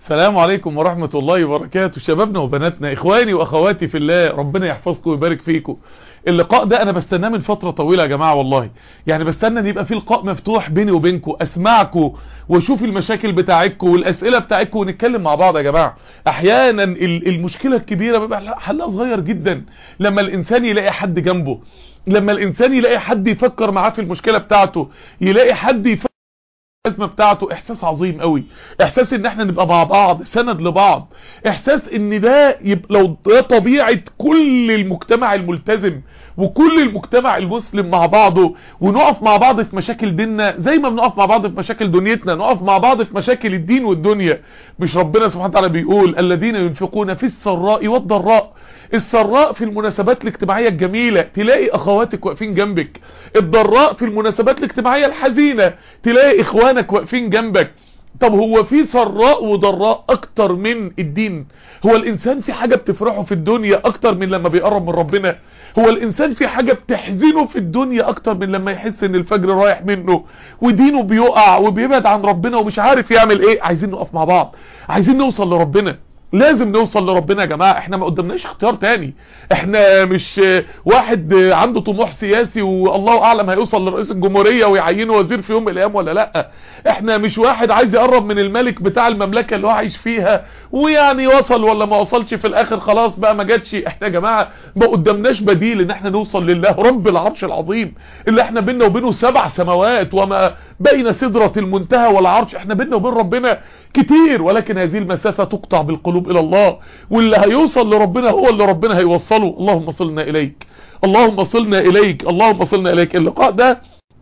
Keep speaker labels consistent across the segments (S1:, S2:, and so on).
S1: السلام عليكم ورحمة الله وبركاته شبابنا وبناتنا اخواني واخواتي في الله ربنا يحفظكم ويبارك فيكم اللقاء ده انا بستناه من فترة طويلة يا جماعة والله يعني بستنى ان يبقى في لقاء مفتوح بيني وبينكم اسمعكم واشوف المشاكل بتاعتكم والاسئلة بتاعتكم ونتكلم مع بعض يا جماعة احيانا المشكلة الكبيرة بيبقى حلها صغير جدا لما الانسان يلاقي حد جنبه لما الانسان يلاقي حد يفكر معاه في المشكلة بتاعته يلاقي حد يفكر الازمه بتاعته احساس عظيم قوي احساس ان احنا نبقى مع بعض سند لبعض احساس ان ده يبقى لو ده طبيعه كل المجتمع الملتزم وكل المجتمع المسلم مع بعضه ونقف مع بعض في مشاكل ديننا زي ما بنقف مع بعض في مشاكل دنيتنا نقف مع بعض في مشاكل الدين والدنيا مش ربنا سبحانه وتعالى بيقول الذين ينفقون في السراء والضراء السراء في المناسبات الاجتماعية الجميلة تلاقي اخواتك واقفين جنبك الضراء في المناسبات الاجتماعية الحزينة تلاقي اخوانك واقفين جنبك طب هو في سراء وضراء اكتر من الدين هو الانسان في حاجة بتفرحه في الدنيا اكتر من لما بيقرب من ربنا هو الانسان في حاجة بتحزنه في الدنيا اكتر من لما يحس ان الفجر رايح منه ودينه بيقع وبيبعد عن ربنا ومش عارف يعمل ايه عايزين نقف مع بعض عايزين نوصل لربنا لازم نوصل لربنا يا جماعة احنا ما قدامناش اختيار تاني احنا مش واحد عنده طموح سياسي والله اعلم هيوصل لرئيس الجمهورية ويعينه وزير في يوم من الايام ولا لا احنا مش واحد عايز يقرب من الملك بتاع المملكة اللي هو عايش فيها ويعني وصل ولا ما وصلش في الاخر خلاص بقى ما جاتش احنا يا جماعة ما قدامناش بديل ان احنا نوصل لله رب العرش العظيم اللي احنا بينا وبينه سبع سماوات وما بين سدرة المنتهى والعرش احنا بينا وبين ربنا كتير ولكن هذه المسافة تقطع بالقلوب الى الله واللي هيوصل لربنا هو اللي ربنا هيوصله اللهم صلنا اليك اللهم صلنا اليك اللهم صلنا اليك اللقاء ده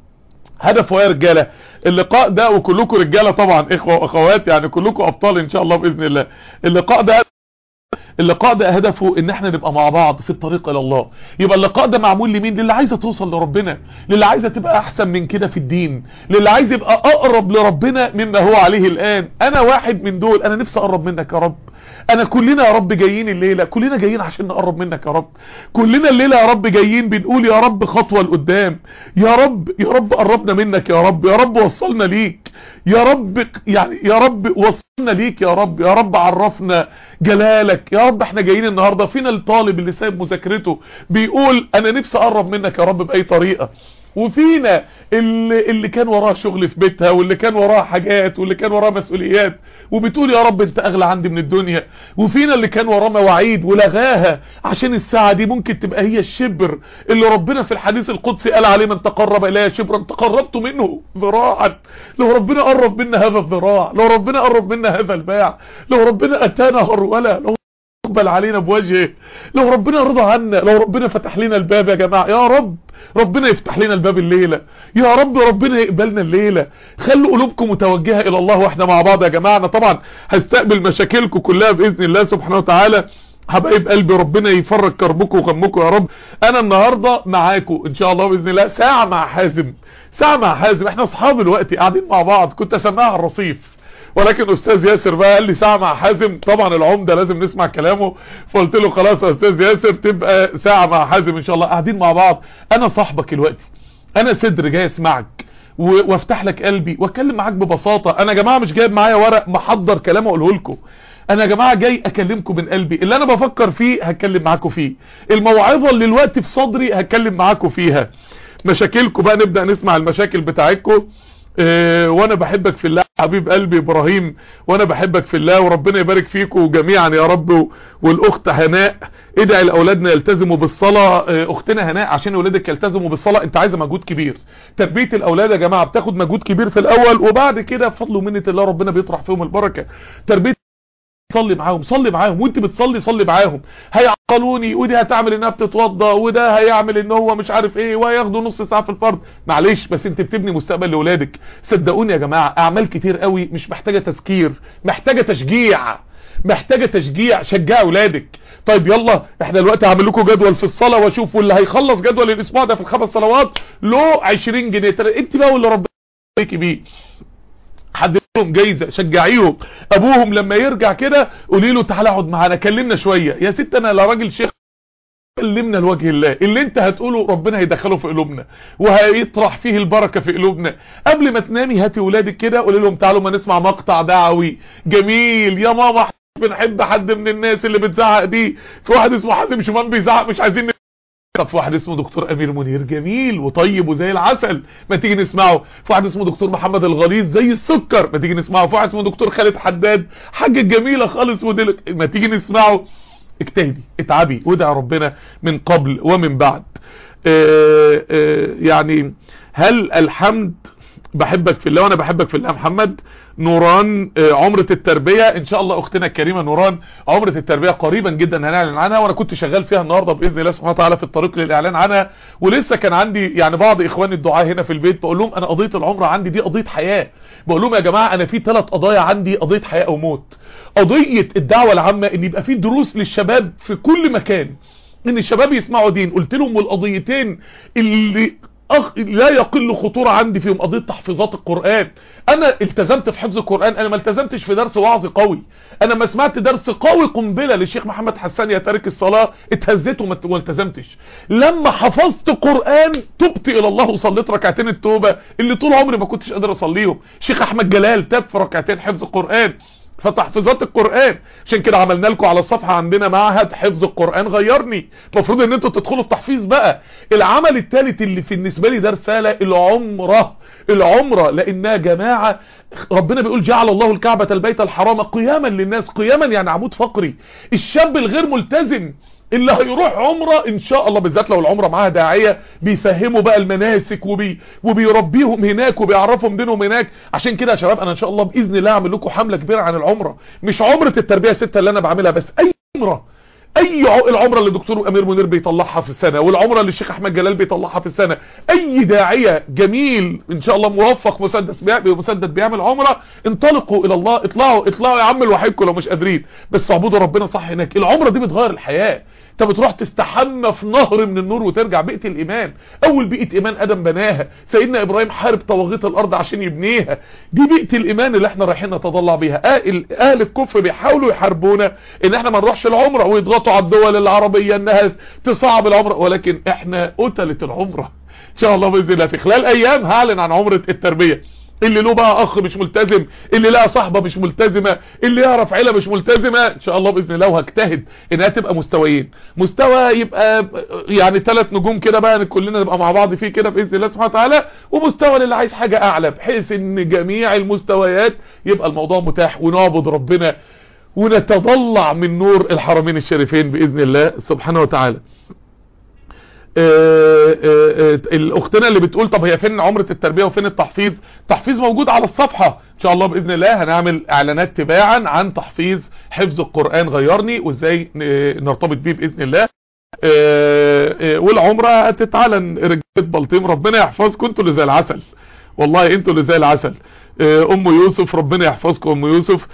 S1: هدفه يا رجاله اللقاء ده وكلكم رجاله طبعا اخوه واخوات يعني كلكم ابطال ان شاء الله باذن الله اللقاء ده اللقاء ده هدفه ان احنا نبقى مع بعض في الطريق الى الله يبقى اللقاء ده معمول لمين للي عايزه توصل لربنا للي عايزه تبقى احسن من كده في الدين للي عايز يبقى اقرب لربنا مما هو عليه الان انا واحد من دول انا نفسي اقرب منك يا رب انا كلنا يا رب جايين الليلة كلنا جايين عشان نقرب منك يا رب كلنا الليلة يا رب جايين بنقول يا رب خطوة لقدام يا رب يا رب قربنا منك يا رب يا رب وصلنا ليك يا رب يعني يا رب وصلنا ليك يا رب يا رب عرفنا جلالك يا رب احنا جايين النهاردة فينا الطالب اللي سايب مذاكرته بيقول انا نفسي اقرب منك يا رب باي طريقة وفينا اللي, اللي كان وراه شغل في بيتها واللي كان وراه حاجات واللي كان وراه مسؤوليات وبتقول يا رب انت اغلى عندي من الدنيا وفينا اللي كان وراه مواعيد ولغاها عشان الساعة دي ممكن تبقى هي الشبر اللي ربنا في الحديث القدسي قال عليه من تقرب الي شبرا تقربت منه ذراعا لو ربنا قرب منا هذا الذراع لو ربنا قرب منا هذا الباع لو ربنا اتانا هرولا لو يقبل علينا بوجهه لو ربنا رضى عنا لو ربنا فتح لنا الباب يا جماعة يا رب ربنا يفتح لنا الباب الليلة يا رب ربنا يقبلنا الليلة خلوا قلوبكم متوجهة الى الله واحنا مع بعض يا جماعة انا طبعا هستقبل مشاكلكم كلها باذن الله سبحانه وتعالى حبايب قلبي ربنا يفرج كربكم وغمكم يا رب انا النهاردة معاكم ان شاء الله باذن الله ساعة مع حازم ساعة مع حازم احنا اصحاب الوقت قاعدين مع بعض كنت اسمعها على الرصيف ولكن استاذ ياسر بقى قال لي ساعة مع حازم طبعا العمدة لازم نسمع كلامه فقلت له خلاص يا استاذ ياسر تبقى ساعة مع حازم ان شاء الله قاعدين مع بعض انا صاحبك الوقت انا صدر جاي اسمعك وافتح لك قلبي واتكلم معاك ببساطة انا يا جماعة مش جايب معايا ورق محضر كلام اقوله لكم انا يا جماعة جاي اكلمكم من قلبي اللي انا بفكر فيه هتكلم معاكم فيه الموعظة اللي الوقت في صدري هتكلم معاكم فيها مشاكلكم بقى نبدأ نسمع المشاكل بتاعتكم اه وانا بحبك في الله حبيب قلبي ابراهيم وانا بحبك في الله وربنا يبارك فيكم جميعا يا رب والاخت هناء ادعي لاولادنا يلتزموا بالصلاة اه اختنا هناء عشان اولادك يلتزموا بالصلاة انت عايزه مجهود كبير تربية الاولاد يا جماعة بتاخد مجهود كبير في الاول وبعد كده بفضل ومنة الله ربنا بيطرح فيهم البركة تربية صلي معاهم صلي معاهم وانت بتصلي صلي معاهم هيعقلوني ودي هتعمل انها بتتوضى وده هيعمل ان هو مش عارف ايه وهياخدوا نص ساعه في الفرض معلش بس انت بتبني مستقبل لاولادك صدقوني يا جماعه اعمال كتير قوي مش محتاجه تذكير محتاجه تشجيع محتاجه تشجيع شجع اولادك طيب يلا احنا دلوقتي هعمل لكم جدول في الصلاه واشوف واللي هيخلص جدول الاسبوع ده في الخمس صلوات له 20 جنيه انت بقى واللي ربنا يبارك بيه حد لهم جايزة شجعيهم ابوهم لما يرجع كده قولي له تعالى اقعد معانا كلمنا شوية يا ست انا لا راجل شيخ كلمنا لوجه الله اللي انت هتقوله ربنا هيدخله في قلوبنا وهيطرح فيه البركة في قلوبنا قبل ما تنامي هاتي ولادك كده قولي لهم تعالوا ما نسمع مقطع دعوي جميل يا ماما بنحب حد من الناس اللي بتزعق دي في واحد اسمه حازم شمام بيزعق مش عايزين طب في واحد اسمه دكتور امير منير جميل وطيب وزي العسل ما تيجي نسمعه في واحد اسمه دكتور محمد الغليظ زي السكر ما تيجي نسمعه في واحد اسمه دكتور خالد حداد حاجه جميله خالص ودلك ما تيجي نسمعه اجتهدي اتعبي وادعي ربنا من قبل ومن بعد اه اه يعني هل الحمد بحبك في الله وانا بحبك في الله محمد نوران عمرة التربية ان شاء الله اختنا الكريمة نوران عمرة التربية قريبا جدا هنعلن عنها وانا كنت شغال فيها النهاردة باذن الله سبحانه وتعالى في الطريق للاعلان عنها ولسه كان عندي يعني بعض اخواني الدعاء هنا في البيت بقول لهم انا قضية العمرة عندي دي قضية حياة بقول لهم يا جماعة انا في ثلاث قضايا عندي قضية حياة او موت قضية الدعوة العامة ان يبقى في دروس للشباب في كل مكان ان الشباب يسمعوا دين قلت لهم والقضيتين اللي أخ... لا يقل خطورة عندي فيهم قضية تحفيظات القرآن انا التزمت في حفظ القرآن انا ما التزمتش في درس وعظ قوي انا ما سمعت درس قوي قنبلة للشيخ محمد حسان يا تارك الصلاة اتهزيت وما التزمتش لما حفظت قرآن تبت الى الله وصليت ركعتين التوبة اللي طول عمري ما كنتش قادر اصليهم شيخ احمد جلال تاب في ركعتين حفظ القرآن فتحفيظات القرآن عشان كده عملنا لكم على الصفحة عندنا معهد حفظ القرآن غيرني المفروض ان انتوا تدخلوا التحفيظ بقى العمل الثالث اللي في بالنسبة لي ده رسالة العمرة العمرة لانها جماعة ربنا بيقول جعل الله الكعبة البيت الحرام قياما للناس قياما يعني عمود فقري الشاب الغير ملتزم اللي هيروح عمرة ان شاء الله بالذات لو العمرة معاها داعية بيفهموا بقى المناسك وبي وبيربيهم هناك وبيعرفهم دينهم هناك عشان كده يا شباب انا ان شاء الله باذن الله اعمل لكم حملة كبيرة عن العمرة مش عمرة التربية ستة اللي انا بعملها بس اي عمرة اي ع... العمره اللي الدكتور امير منير بيطلعها في السنه والعمره اللي الشيخ احمد جلال بيطلعها في السنه اي داعيه جميل ان شاء الله موفق مسدس بيعمل مسدد بيعمل عمره انطلقوا الى الله اطلعوا اطلعوا يا عم لوحدكم لو مش قادرين بس اعبدوا ربنا صح هناك العمره دي بتغير الحياه انت بتروح تستحمى في نهر من النور وترجع بيئه الايمان اول بيئه ايمان ادم بناها سيدنا ابراهيم حارب طواغيت الارض عشان يبنيها دي بيئه الايمان اللي احنا رايحين نتضلع بيها اهل, أهل الكفر بيحاولوا يحاربونا ان احنا ما نروحش العمره ويضغطوا على الدول العربيه انها تصعب العمره ولكن احنا قتلت العمره ان شاء الله باذن الله في خلال ايام هعلن عن عمره التربيه اللي له بقى اخ مش ملتزم اللي لها صاحبه مش ملتزمه اللي يعرف عيله مش ملتزمه ان شاء الله باذن الله وهجتهد انها تبقى مستويين مستوى يبقى يعني ثلاث نجوم كده بقى كلنا نبقى مع بعض فيه كده باذن الله سبحانه وتعالى ومستوى اللي عايز حاجه اعلى بحيث ان جميع المستويات يبقى الموضوع متاح ونعبد ربنا ونتضلع من نور الحرمين الشريفين باذن الله سبحانه وتعالى الاختنا اللي بتقول طب هي فين عمرة التربية وفين التحفيظ تحفيظ موجود على الصفحة ان شاء الله باذن الله هنعمل اعلانات تباعا عن تحفيظ حفظ القرآن غيرني وازاي نرتبط بيه باذن الله والعمرة هتتعلن رجالة بلطيم ربنا يحفظكم انتوا اللي زي العسل والله انتوا اللي زي العسل ام يوسف ربنا يحفظكم ام يوسف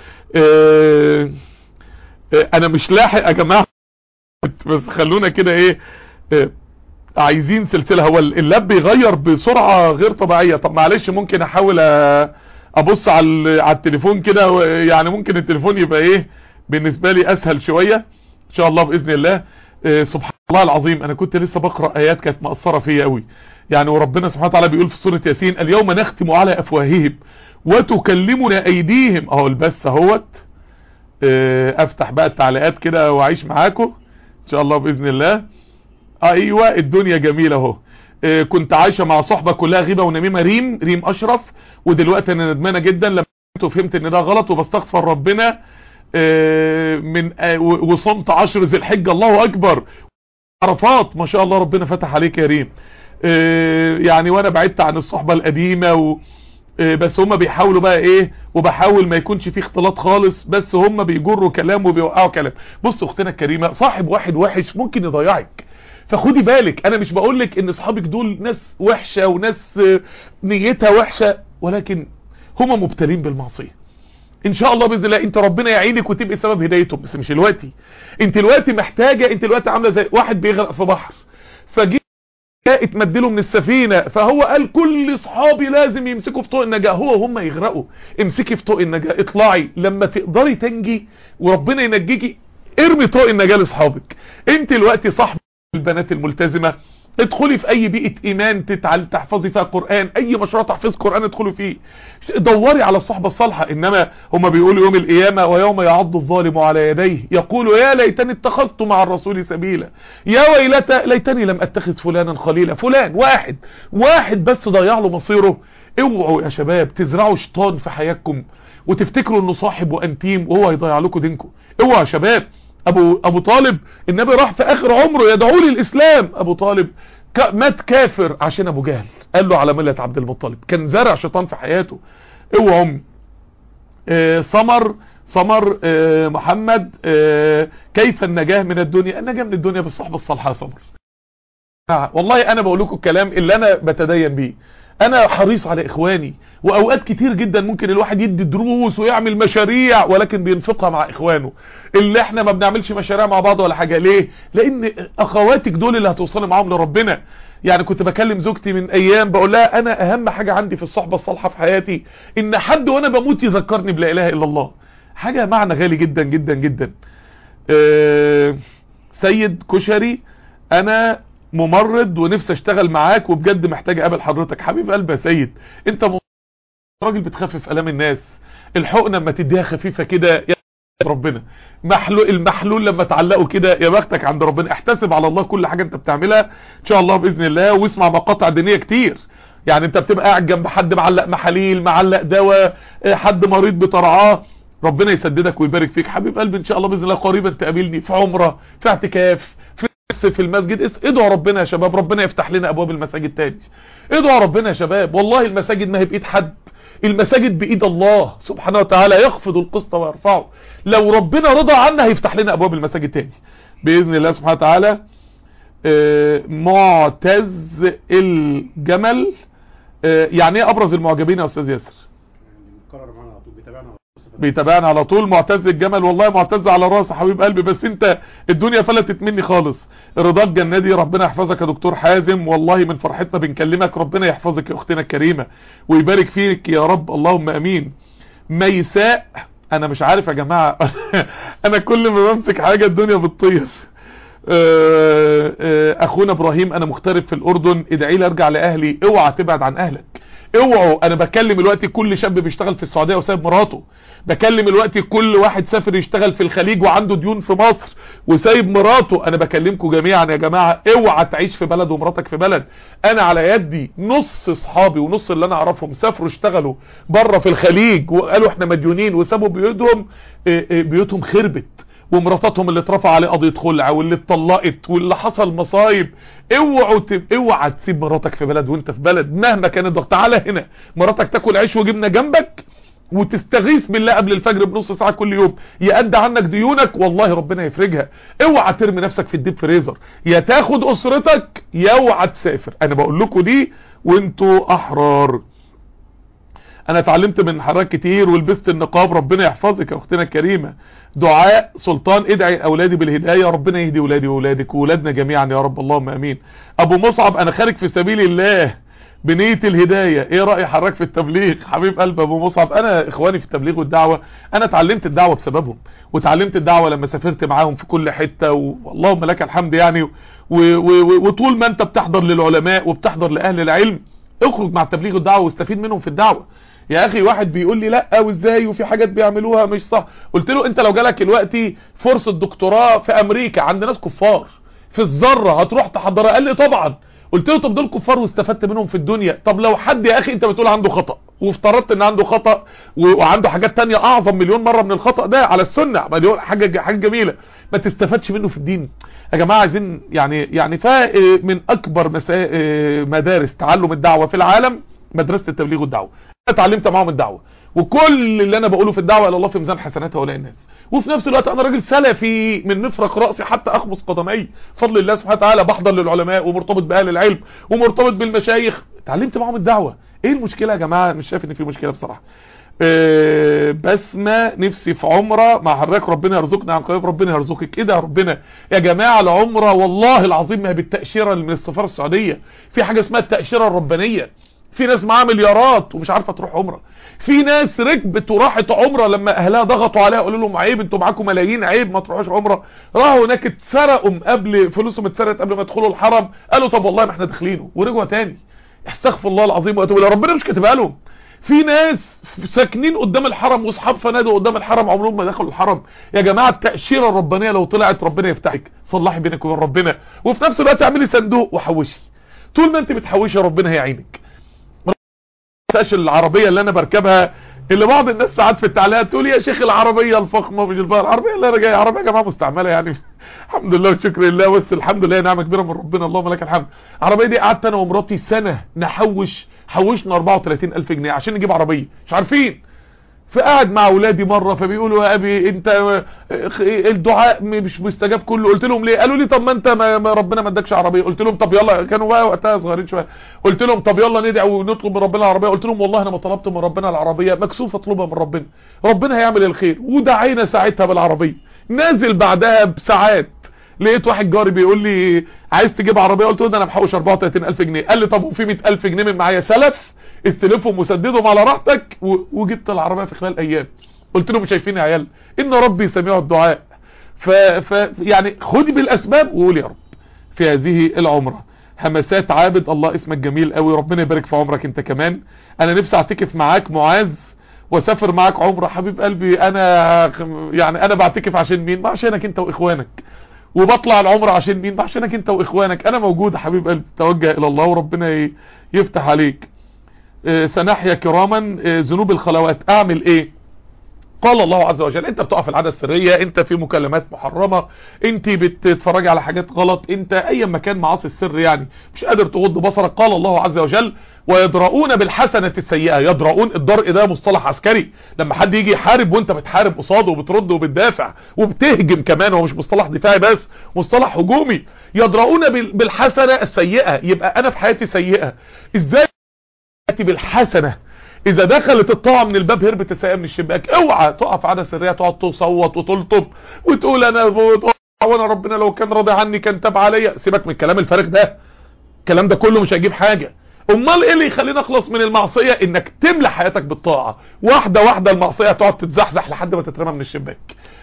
S1: انا مش لاحق يا جماعة بس خلونا كده ايه عايزين سلسلة هو اللاب بيغير بسرعة غير طبيعية طب معلش ممكن احاول ابص على على التليفون كده يعني ممكن التليفون يبقى ايه بالنسبة لي اسهل شوية ان شاء الله باذن الله سبحان الله العظيم انا كنت لسه بقرأ ايات كانت مأثرة فيا قوي يعني وربنا سبحانه وتعالى بيقول في سورة ياسين اليوم نختم على افواههم وتكلمنا ايديهم اهو البث اهوت افتح بقى التعليقات كده واعيش معاكم ان شاء الله باذن الله ايوه الدنيا جميله اهو إيه كنت عايشه مع صحبه كلها غيبه ونميمه ريم ريم اشرف ودلوقتي انا ندمانه جدا لما فهمت ان ده غلط وبستغفر ربنا إيه من آه وصمت عشر ذي الحجه الله اكبر عرفات ما شاء الله ربنا فتح عليك يا ريم إيه يعني وانا بعدت عن الصحبه القديمه و بس هم بيحاولوا بقى ايه وبحاول ما يكونش فيه اختلاط خالص بس هم بيجروا كلام وبيوقعوا كلام بص اختنا الكريمه صاحب واحد وحش ممكن يضيعك فخدي بالك انا مش بقولك ان اصحابك دول ناس وحشة وناس نيتها وحشة ولكن هما مبتلين بالمعصية ان شاء الله باذن الله انت ربنا يعينك وتبقي سبب هدايتهم بس مش دلوقتي انت دلوقتي محتاجة انت دلوقتي عاملة زي واحد بيغرق في بحر فجي اتمدله من السفينة فهو قال كل اصحابي لازم يمسكوا في طوق النجاة هو هم يغرقوا امسكي في طوق النجاة اطلعي لما تقدري تنجي وربنا ينجيكي ارمي طوق النجاة لاصحابك انت دلوقتي صاحب البنات الملتزمة ادخلي في اي بيئة ايمان تتعل تحفظي فيها قرآن اي مشروع تحفيظ قرآن ادخلي فيه دوري على الصحبة الصالحة انما هما بيقولوا يوم القيامة ويوم يعض الظالم على يديه يقول يا ليتني اتخذت مع الرسول سبيلا يا ويلتى ليتني لم اتخذ فلانا خليلا فلان واحد واحد بس ضيع له مصيره اوعوا يا شباب تزرعوا شيطان في حياتكم وتفتكروا انه صاحب وانتيم وهو هيضيع لكم دينكم اوعوا يا شباب ابو ابو طالب النبي راح في اخر عمره يدعو للاسلام ابو طالب مات كافر عشان ابو جهل قال له على مله عبد المطلب كان زرع شيطان في حياته اوعوا اه سمر سمر اه محمد اه كيف النجاه من الدنيا النجاه من الدنيا بالصحبه الصالحه يا سمر والله انا بقول لكم الكلام اللي انا بتدين بيه انا حريص على اخواني واوقات كتير جدا ممكن الواحد يدي دروس ويعمل مشاريع ولكن بينفقها مع اخوانه اللي احنا ما بنعملش مشاريع مع بعض ولا حاجة ليه لان اخواتك دول اللي هتوصلي معاهم لربنا يعني كنت بكلم زوجتي من ايام بقول لها انا اهم حاجة عندي في الصحبة الصالحة في حياتي ان حد وانا بموت يذكرني بلا اله الا الله حاجة معنى غالي جدا جدا جدا أه سيد كشري انا ممرض ونفسي اشتغل معاك وبجد محتاج اقابل حضرتك حبيب قلبي يا سيد انت راجل بتخفف الام الناس الحقنه لما تديها خفيفه كده يا ربنا محلول المحلول لما تعلقه كده يا بختك عند ربنا احتسب على الله كل حاجه انت بتعملها ان شاء الله باذن الله واسمع مقاطع دينيه كتير يعني انت بتبقى قاعد جنب حد معلق محاليل معلق دواء حد مريض بترعاه ربنا يسددك ويبارك فيك حبيب قلبي ان شاء الله باذن الله قريبا تقابلني في عمره في اعتكاف في في المسجد ادعوا ربنا يا شباب ربنا يفتح لنا ابواب المساجد تاني ادعوا ربنا يا شباب والله المساجد ما هي بايد حد المساجد بايد الله سبحانه وتعالى يخفض القسط ويرفعه لو ربنا رضى عنا هيفتح لنا ابواب المساجد تاني باذن الله سبحانه وتعالى معتز الجمل يعني ايه ابرز المعجبين يا استاذ ياسر بيتابعنا على طول معتز الجمل والله معتز على راس حبيب قلبي بس انت الدنيا فلتت مني خالص رضاك جنادي ربنا يحفظك يا دكتور حازم والله من فرحتنا بنكلمك ربنا يحفظك يا اختنا الكريمه ويبارك فيك يا رب اللهم امين ميساء انا مش عارف يا جماعه انا كل ما بمسك حاجه الدنيا بتطير اخونا ابراهيم انا مغترب في الاردن ادعي لي ارجع لاهلي اوعى تبعد عن اهلك اوعوا انا بكلم الوقت كل شاب بيشتغل في السعوديه وسايب مراته بكلم الوقت كل واحد سافر يشتغل في الخليج وعنده ديون في مصر وسايب مراته انا بكلمكم جميعا يا جماعه اوعى تعيش في بلد ومراتك في بلد انا على يدي نص اصحابي ونص اللي انا اعرفهم سافروا اشتغلوا بره في الخليج وقالوا احنا مديونين وسابوا بيوتهم بيوتهم خربت ومراتاتهم اللي اترفع عليه قضيه خلع واللي اتطلقت واللي حصل مصايب اوعوا تب... اوعى تسيب مراتك في بلد وانت في بلد مهما كان الضغط تعالى هنا مراتك تاكل عيش وجبنه جنبك وتستغيث بالله قبل الفجر بنص ساعه كل يوم يأدى عنك ديونك والله ربنا يفرجها اوعى ترمي نفسك في الديب فريزر يا تاخد اسرتك يا اوعى تسافر انا بقول لكم دي وانتوا احرار انا اتعلمت من حضرتك كتير ولبست النقاب ربنا يحفظك يا اختنا الكريمه دعاء سلطان ادعي اولادي بالهدايه ربنا يهدي اولادي واولادك واولادنا جميعا يا رب اللهم امين ابو مصعب انا خارج في سبيل الله بنيه الهدايه ايه راي حضرتك في التبليغ حبيب قلب ابو مصعب انا اخواني في التبليغ والدعوه انا اتعلمت الدعوه بسببهم وتعلمت الدعوه لما سافرت معاهم في كل حته واللهم لك الحمد يعني و و وطول ما انت بتحضر للعلماء وبتحضر لاهل العلم اخرج مع التبليغ والدعوه واستفيد منهم في الدعوه يا اخي واحد بيقول لي لا وازاي وفي حاجات بيعملوها مش صح قلت له انت لو جالك دلوقتي فرصه دكتوراه في امريكا عند ناس كفار في الذره هتروح تحضرها قال لي طبعا قلت له طب دول كفار واستفدت منهم في الدنيا طب لو حد يا اخي انت بتقول عنده خطأ وافترضت ان عنده خطأ وعنده حاجات تانية اعظم مليون مرة من الخطأ ده على السنة حاجة حاجة جميلة ما تستفادش منه في الدين يا جماعة عايزين يعني يعني فا من اكبر مسا... مدارس تعلم الدعوة في العالم مدرسة التبليغ والدعوة انا اتعلمت معاهم الدعوة وكل اللي انا بقوله في الدعوة الى الله في ميزان حسنات هؤلاء الناس وفي نفس الوقت انا راجل سلفي من مفرق رأسي حتى اخمص قدمي فضل الله سبحانه وتعالى بحضر للعلماء ومرتبط باهل العلم ومرتبط بالمشايخ اتعلمت معاهم الدعوة ايه المشكلة يا جماعة مش شايف ان في مشكلة بصراحة أه بسمة نفسي في عمرة مع حضرتك ربنا يرزقنا عن قريب ربنا يرزقك ايه ده يا ربنا يا جماعة العمرة والله العظيم ما بالتأشيرة من السفارة السعودية في حاجة اسمها التأشيرة الربانية في ناس معاها مليارات ومش عارفه تروح عمره في ناس ركبت وراحت عمره لما اهلها ضغطوا عليها قالوا لهم عيب انتوا معاكم ملايين عيب ما تروحوش عمره راحوا هناك اتسرقوا قبل فلوسهم اتسرقت قبل ما يدخلوا الحرم قالوا طب والله ما احنا داخلينه ورجعوا تاني استغفر الله العظيم واتوب ربنا مش كاتبها لهم في ناس ساكنين قدام الحرم واصحاب فنادق قدام الحرم عمرهم ما دخلوا الحرم يا جماعه التاشيره الربانيه لو طلعت ربنا يفتحك صلحي بينك وبين ربنا وفي نفس الوقت اعملي صندوق وحوشي طول ما انت بتحوشي ربنا هيعينك التاشر العربيه اللي انا بركبها اللي بعض الناس ساعات في التعليقات تقول يا شيخ العربيه الفخمه مش الفخمه العربيه اللي انا جاي عربيه يا جماعه مستعمله يعني الحمد لله وشكر لله بس الحمد لله نعمه كبيره من ربنا اللهم لك الحمد العربيه دي قعدت انا ومراتي سنه نحوش حوشنا 34000 جنيه عشان نجيب عربيه مش عارفين فقعد مع اولادي مره فبيقولوا يا ابي انت الدعاء مش مستجاب كله قلت لهم ليه قالوا لي طب ما انت ما ربنا ما ادكش عربيه قلت لهم طب يلا كانوا بقى وقتها صغيرين شويه قلت لهم طب يلا ندعي ونطلب من ربنا العربيه قلت لهم والله انا ما طلبت من ربنا العربيه مكسوف اطلبها من ربنا ربنا هيعمل الخير ودعينا ساعتها بالعربيه نازل بعدها بساعات لقيت واحد جاري بيقول لي عايز تجيب عربيه قلت له ده انا محوش 34000 جنيه قال لي طب وفي 100000 جنيه من معايا سلف استلفهم وسددهم على راحتك وجبت العربيه في خلال ايام قلت لهم شايفين يا عيال ان ربي سميع الدعاء ف... ف يعني خدي بالاسباب وقول يا رب في هذه العمره همسات عابد الله اسمك جميل قوي ربنا يبارك في عمرك انت كمان انا نفسي اعتكف معاك معاذ واسافر معاك عمره حبيب قلبي انا يعني انا بعتكف عشان مين ما عشانك انت واخوانك وبطلع العمره عشان مين ما عشانك انت واخوانك انا موجود حبيب قلبي توجه الى الله وربنا يفتح عليك سنحيا كراما ذنوب الخلوات اعمل ايه قال الله عز وجل انت بتقع في العاده السريه انت في مكالمات محرمه انت بتتفرجي على حاجات غلط انت اي مكان معاصي السر يعني مش قادر تغض بصرك قال الله عز وجل ويدرؤون بالحسنه السيئه يدرؤون الدرء ده مصطلح عسكري لما حد يجي يحارب وانت بتحارب قصاده وبترد وبتدافع وبتهجم كمان هو مش مصطلح دفاعي بس مصطلح هجومي يدرؤون بالحسنه السيئه يبقى انا في حياتي سيئه ازاي بالحسنه اذا دخلت الطاعه من الباب هربت السيئه من الشباك اوعى تقع في عاده سريه تقعد تصوت وتلطب وتقول انا وانا ربنا لو كان راضي عني كان تاب عليا سيبك من الكلام الفارغ ده الكلام ده كله مش هيجيب حاجه امال ايه اللي يخلينا نخلص من المعصيه انك تملى حياتك بالطاعه واحده واحده المعصيه تقعد تتزحزح لحد ما تترمى من الشباك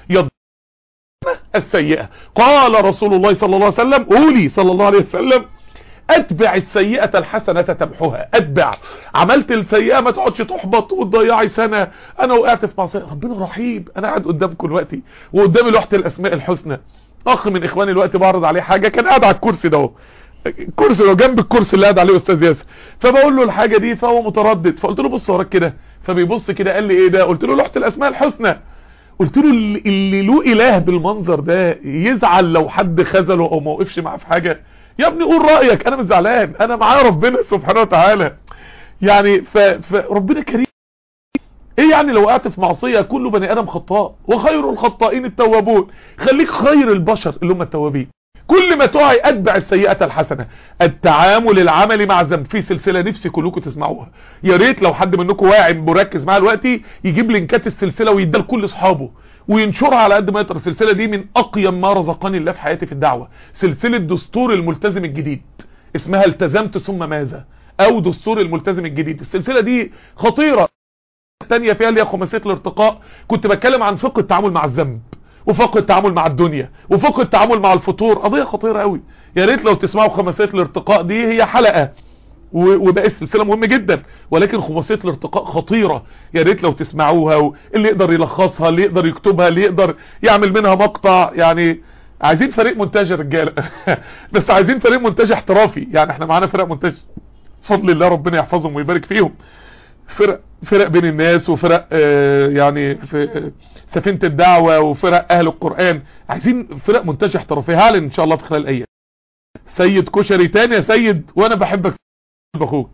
S1: السيئه قال رسول الله صلى الله عليه وسلم قولي صلى الله عليه وسلم اتبع السيئة الحسنة تمحها اتبع عملت السيئة ما تقعدش تحبط وتضيعي سنة انا وقعت في معصية ربنا رحيم انا قاعد قدامكم دلوقتي وقدامي لوحة الاسماء الحسنى اخ من اخواني دلوقتي بعرض عليه حاجة كان قاعد على الكرسي ده اهو الكرسي ده جنب الكرسي اللي قاعد عليه استاذ ياسر فبقول له الحاجة دي فهو متردد فقلت له بص وراك كده فبيبص كده قال لي ايه ده قلت له لوحة الاسماء الحسنى قلت له اللي له اله بالمنظر ده يزعل لو حد خذله او ما وقفش معاه في حاجه يا ابني قول رأيك انا مش زعلان انا معايا ربنا سبحانه وتعالى يعني فربنا كريم ايه يعني لو وقعت في معصية كل بني ادم خطاء وخير الخطائين التوابون خليك خير البشر اللي هم التوابين كل ما تعي اتبع السيئة الحسنة التعامل العملي مع الذنب في سلسلة نفسي كلكم تسمعوها يا ريت لو حد منكم واعي مركز معايا دلوقتي يجيب لينكات السلسلة ويديها لكل اصحابه وينشرها على قد ما يقدر السلسله دي من اقيم ما رزقني الله في حياتي في الدعوه سلسله دستور الملتزم الجديد اسمها التزمت ثم ماذا او دستور الملتزم الجديد السلسله دي خطيره الثانيه فيها اللي هي خماسيه الارتقاء كنت بتكلم عن فقه التعامل مع الذنب وفقه التعامل مع الدنيا وفقه التعامل مع الفطور قضيه خطيره قوي يا ريت لو تسمعوا خماسيه الارتقاء دي هي حلقه وباقي السلسله مهمه جدا ولكن خماسيه الارتقاء خطيره يا ريت لو تسمعوها اللي يقدر يلخصها اللي يقدر يكتبها اللي يقدر يعمل منها مقطع يعني عايزين فريق مونتاج يا رجاله بس عايزين فريق مونتاج احترافي يعني احنا معانا فرق مونتاج بفضل الله ربنا يحفظهم ويبارك فيهم فرق فرق بين الناس وفرق آه يعني في سفينه الدعوه وفرق اهل القران عايزين فرق مونتاج احترافيه هعلن ان شاء الله في خلال ايام سيد كشري تاني يا سيد وانا بحبك اخوك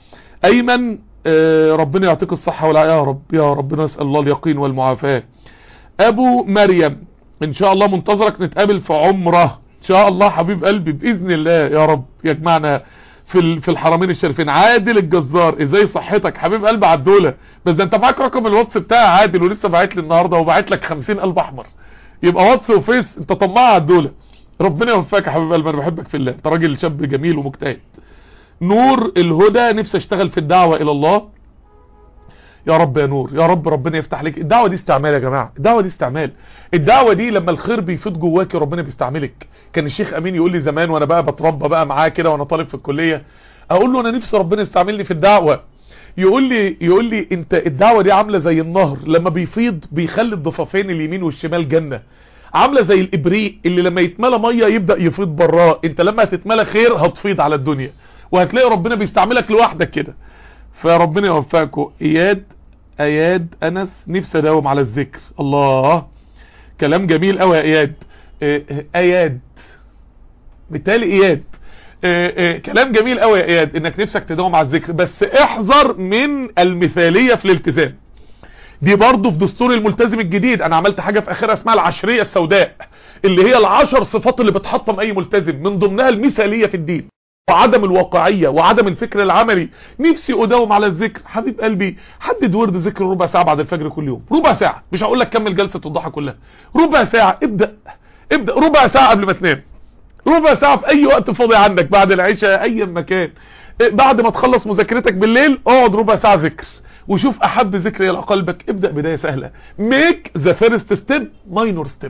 S1: ايمن آه ربنا يعطيك الصحة والعافية يا رب يا رب نسأل الله اليقين والمعافاة ابو مريم ان شاء الله منتظرك نتقابل في عمره ان شاء الله حبيب قلبي باذن الله يا رب يجمعنا في في الحرمين الشريفين عادل الجزار ازاي صحتك حبيب قلبي عدوله بس ده انت معاك رقم الواتس بتاعي عادل ولسه باعت لي النهارده وباعت لك 50 قلب احمر يبقى واتس وفيس انت طماع عدوله ربنا يوفقك يا حبيب قلبي انا بحبك في الله انت راجل شاب جميل ومجتهد نور الهدى نفسي اشتغل في الدعوة الى الله يا رب يا نور يا رب ربنا يفتح لك الدعوة دي استعمال يا جماعة الدعوة دي استعمال الدعوة دي لما الخير بيفيض جواك ربنا بيستعملك كان الشيخ امين يقول لي زمان وانا بقى بتربى بقى معاه كده وانا طالب في الكلية اقول له انا نفسي ربنا يستعملني في الدعوة يقول لي يقول لي انت الدعوة دي عاملة زي النهر لما بيفيض بيخلي الضفافين اليمين والشمال جنة عاملة زي الابريق اللي لما يتملى مية يبدأ يفيض براه انت لما هتتملى خير هتفيض على الدنيا وهتلاقي ربنا بيستعملك لوحدك كده فربنا يوفقكم اياد اياد انس نفسي اداوم على الذكر الله كلام جميل قوي يا اياد اياد بالتالي اياد آه آه كلام جميل قوي يا اياد انك نفسك تداوم على الذكر بس احذر من المثالية في الالتزام دي برضه في دستور الملتزم الجديد انا عملت حاجة في اخرها اسمها العشرية السوداء اللي هي العشر صفات اللي بتحطم اي ملتزم من ضمنها المثالية في الدين وعدم الواقعية وعدم الفكر العملي نفسي اداوم على الذكر حبيب قلبي حدد ورد ذكر ربع ساعة بعد الفجر كل يوم ربع ساعة مش هقول لك كمل جلسة الضحى كلها ربع ساعة ابدأ ابدأ ربع ساعة قبل ما تنام ربع ساعة في اي وقت فاضي عندك بعد العشاء اي مكان بعد ما تخلص مذاكرتك بالليل اقعد ربع ساعة ذكر وشوف احب ذكر الى قلبك ابدأ بداية سهلة make the first step minor step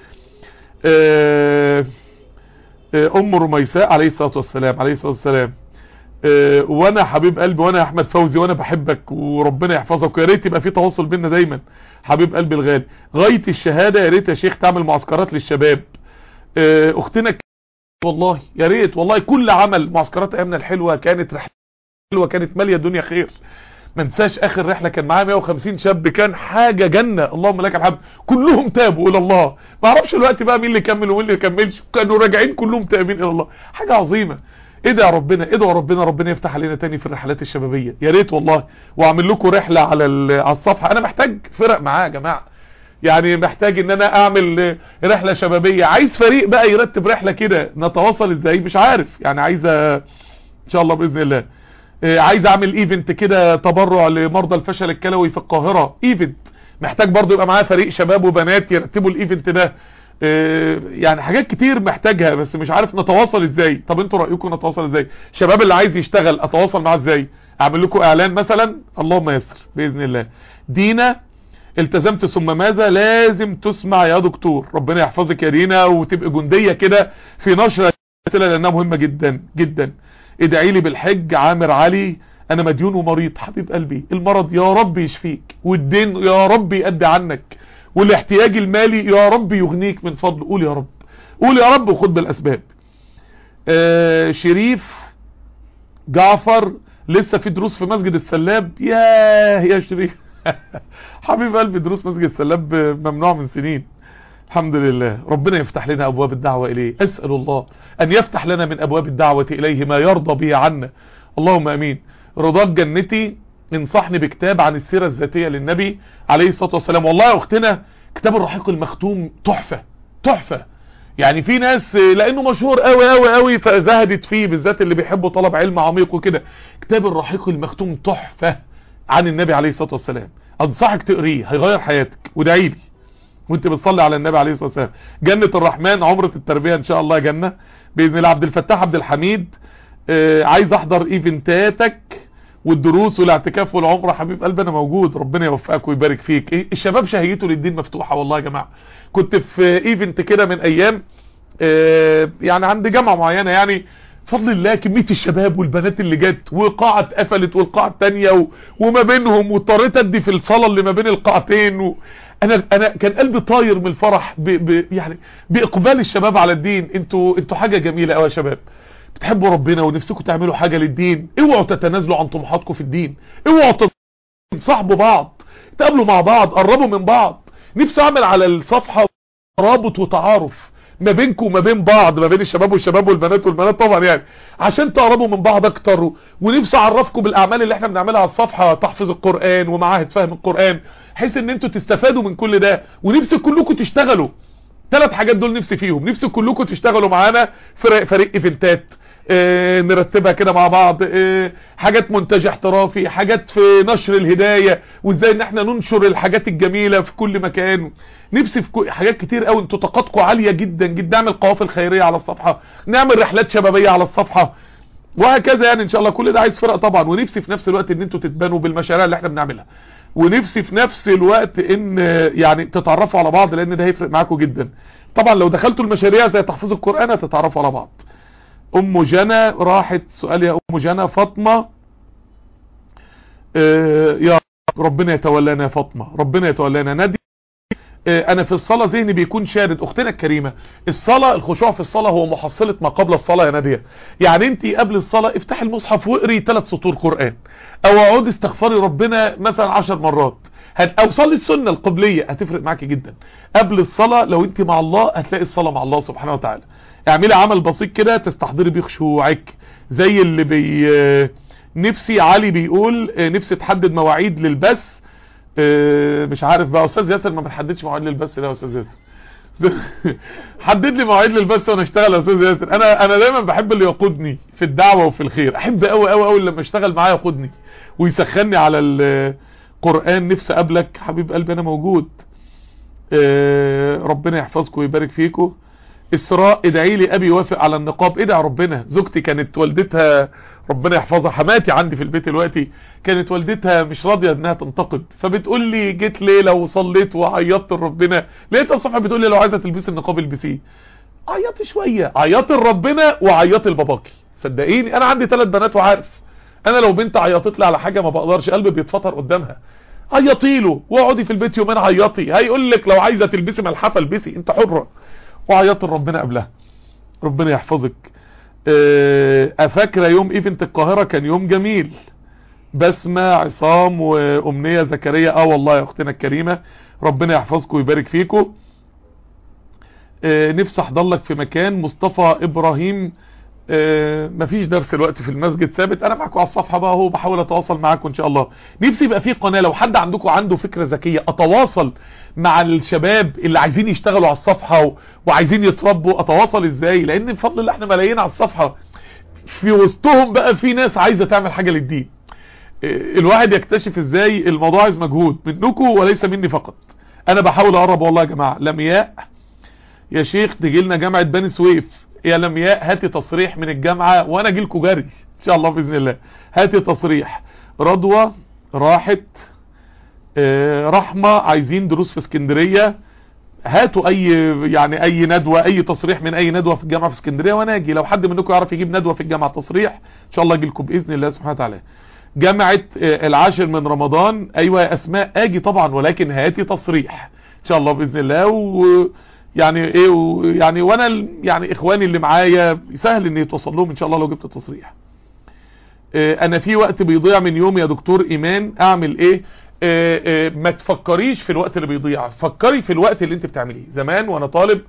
S1: اه ام رميساء عليه الصلاة والسلام عليه الصلاة والسلام اه وانا حبيب قلبي وانا احمد فوزي وانا بحبك وربنا يحفظك ويا ريت يبقى في تواصل بينا دايما حبيب قلبي الغالي غاية الشهادة يا ريت يا شيخ تعمل معسكرات للشباب اه اختنا والله يا ريت والله كل عمل معسكرات ايامنا الحلوة كانت رحلة حلوة كانت مالية الدنيا خير ما انساش اخر رحلة كان معايا 150 شاب كان حاجة جنة اللهم لك الحمد كلهم تابوا الى الله ما اعرفش الوقت بقى مين اللي كمل ومين اللي كملش كانوا راجعين كلهم تائبين الى الله حاجة عظيمة ايه ده يا ربنا ايه ده يا ربنا ربنا يفتح علينا تاني في الرحلات الشبابية يا ريت والله واعمل لكم رحلة على على الصفحة انا محتاج فرق معاه يا جماعة يعني محتاج ان انا اعمل رحلة شبابية عايز فريق بقى يرتب رحلة كده نتواصل ازاي مش عارف يعني عايزة ان شاء الله باذن الله عايز اعمل ايفنت كده تبرع لمرضى الفشل الكلوي في القاهرة ايفنت محتاج برضو يبقى معايا فريق شباب وبنات يرتبوا الايفنت ده يعني حاجات كتير محتاجها بس مش عارف نتواصل ازاي طب انتوا رأيكم نتواصل ازاي شباب اللي عايز يشتغل اتواصل معاه ازاي اعمل لكم اعلان مثلا اللهم يسر باذن الله دينا التزمت ثم ماذا لازم تسمع يا دكتور ربنا يحفظك يا دينا وتبقى جندية كده في نشر الاسئله لانها مهمة جدا جدا ادعي لي بالحج عامر علي انا مديون ومريض حبيب قلبي المرض يا رب يشفيك والدين يا رب يأدي عنك والاحتياج المالي يا رب يغنيك من فضل قول يا رب قول يا رب وخد بالاسباب آه شريف جعفر لسه في دروس في مسجد السلاب ياه يا شريف حبيب قلبي دروس مسجد السلاب ممنوع من سنين الحمد لله ربنا يفتح لنا ابواب الدعوة اليه اسأل الله ان يفتح لنا من ابواب الدعوة اليه ما يرضى به عنا اللهم امين رضاك جنتي انصحني بكتاب عن السيرة الذاتية للنبي عليه الصلاة والسلام والله يا اختنا كتاب الرحيق المختوم تحفة تحفة يعني في ناس لانه مشهور قوي قوي قوي فزهدت فيه بالذات اللي بيحبوا طلب علم عميق وكده كتاب الرحيق المختوم تحفة عن النبي عليه الصلاة والسلام انصحك تقريه هيغير حياتك وادعي لي وانت بتصلي على النبي عليه الصلاة والسلام جنة الرحمن عمرة التربية ان شاء الله جنة باذن الله عبد الفتاح عبد الحميد آه عايز احضر ايفنتاتك والدروس والاعتكاف والعمره حبيب قلبي انا موجود ربنا يوفقك ويبارك فيك إيه الشباب شهيته للدين مفتوحه والله يا جماعه كنت في ايفنت كده من ايام آه يعني عند جامعه معينه يعني بفضل الله كميه الشباب والبنات اللي جت وقاعه اتقفلت والقاعه الثانيه و... وما بينهم واضطريت ادي في الصلاه اللي ما بين القاعتين و... انا انا كان قلبي طاير من الفرح ب... ب... يعني باقبال الشباب على الدين انتوا انتوا حاجه جميله قوي يا شباب بتحبوا ربنا ونفسكم تعملوا حاجة للدين اوعوا تتنازلوا عن طموحاتكم في الدين اوعوا تصاحبوا بعض تقابلوا مع بعض قربوا من بعض نفسي اعمل على الصفحة رابط وتعارف ما بينكم وما بين بعض ما بين الشباب والشباب والبنات والبنات طبعا يعني عشان تقربوا من بعض اكتر ونفسي اعرفكم بالاعمال اللي احنا بنعملها على الصفحة تحفظ القرآن ومعاهد فهم القرآن بحيث ان انتوا تستفادوا من كل ده ونفسي كلكم تشتغلوا ثلاث حاجات دول نفسي فيهم نفسي كلكم تشتغلوا معانا فريق فريق ايفنتات اه نرتبها كده مع بعض اه حاجات منتج احترافي حاجات في نشر الهداية وازاي ان احنا ننشر الحاجات الجميلة في كل مكان نفسي في حاجات كتير قوي انتوا طاقاتكم عالية جدا جدا نعمل قوافل خيرية على الصفحة نعمل رحلات شبابية على الصفحة وهكذا يعني ان شاء الله كل ده عايز فرق طبعا ونفسي في نفس الوقت ان انتوا تتبانوا بالمشاريع اللي احنا بنعملها ونفسي في نفس الوقت ان يعني تتعرفوا على بعض لان ده هيفرق معاكم جدا طبعا لو دخلتوا المشاريع زي تحفيظ القرآن هتتعرفوا على بعض ام جنى راحت سؤال يا ام جنى فاطمة اه يا ربنا يتولانا يا فاطمة ربنا يتولانا نادي انا في الصلاة ذهني بيكون شارد اختنا الكريمة الصلاة الخشوع في الصلاة هو محصلة ما قبل الصلاة يا نادية يعني انت قبل الصلاة افتح المصحف واقري ثلاث سطور قرآن او اقعد استغفري ربنا مثلا عشر مرات او صلي السنة القبلية هتفرق معاكي جدا قبل الصلاة لو انت مع الله هتلاقي الصلاة مع الله سبحانه وتعالى اعملي عمل بسيط كده تستحضري بيه خشوعك زي اللي بي نفسي علي بيقول نفسي تحدد مواعيد للبث مش عارف بقى استاذ ياسر ما بنحددش مواعيد للبث ده يا استاذ ياسر حدد لي مواعيد للبث وانا اشتغل يا استاذ ياسر انا انا دايما بحب اللي يقودني في الدعوه وفي الخير احب قوي قوي قوي لما اشتغل معايا يقودني ويسخني على القران نفسي اقابلك حبيب قلبي انا موجود ربنا يحفظكم ويبارك فيكم اسراء ادعي لي ابي يوافق على النقاب ادعي ربنا زوجتي كانت والدتها ربنا يحفظها حماتي عندي في البيت دلوقتي كانت والدتها مش راضيه انها تنتقد فبتقول لي جيت ليله وصليت وعيطت لربنا لقيتها الصبح بتقول لي لو عايزه تلبسي النقاب البسيه عيطي شويه عيطي لربنا وعيطي لباباكي صدقيني انا عندي ثلاث بنات وعارف انا لو بنت عيطت لي على حاجه ما بقدرش قلبي بيتفطر قدامها عيطي له واقعدي في البيت يومين عيطي هيقول لك لو عايزه تلبسي ملحفه البسي انت حره وعيطت لربنا قبلها ربنا يحفظك افاكره يوم ايفنت القاهرة كان يوم جميل بسمة عصام وامنية زكريا اه والله يا اختنا الكريمة ربنا يحفظكم ويبارك فيكم نفسي احضر لك في مكان مصطفى ابراهيم مفيش درس الوقت في المسجد ثابت انا معكم على الصفحة بقى اهو بحاول اتواصل معاكم ان شاء الله نفسي يبقى في قناة لو حد عندكم عنده فكرة ذكية اتواصل مع الشباب اللي عايزين يشتغلوا على الصفحة و... وعايزين يتربوا اتواصل ازاي لان بفضل الله احنا ملايين على الصفحة في وسطهم بقى في ناس عايزة تعمل حاجة للدين الواحد يكتشف ازاي الموضوع عايز مجهود منكم وليس مني فقط انا بحاول اقرب والله يا جماعة لمياء يا شيخ تجي لنا جامعة بني سويف يا لمياء هاتي تصريح من الجامعة وانا اجي لكم جري ان شاء الله باذن الله هاتي تصريح رضوى راحت اه رحمة عايزين دروس في اسكندرية هاتوا اي يعني اي ندوة اي تصريح من اي ندوة في الجامعة في اسكندرية وانا اجي لو حد منكم يعرف يجيب ندوة في الجامعة تصريح ان شاء الله اجي لكم باذن الله سبحانه وتعالى جامعة اه العاشر من رمضان ايوه يا اسماء اجي طبعا ولكن هاتي تصريح ان شاء الله باذن الله و يعني ايه و يعني وانا يعني اخواني اللي معايا سهل ان يتوصل لهم ان شاء الله لو جبت تصريح اه انا في وقت بيضيع من يوم يا دكتور ايمان اعمل ايه اه اه ما تفكريش في الوقت اللي بيضيع فكري في الوقت اللي انت بتعمليه زمان وانا طالب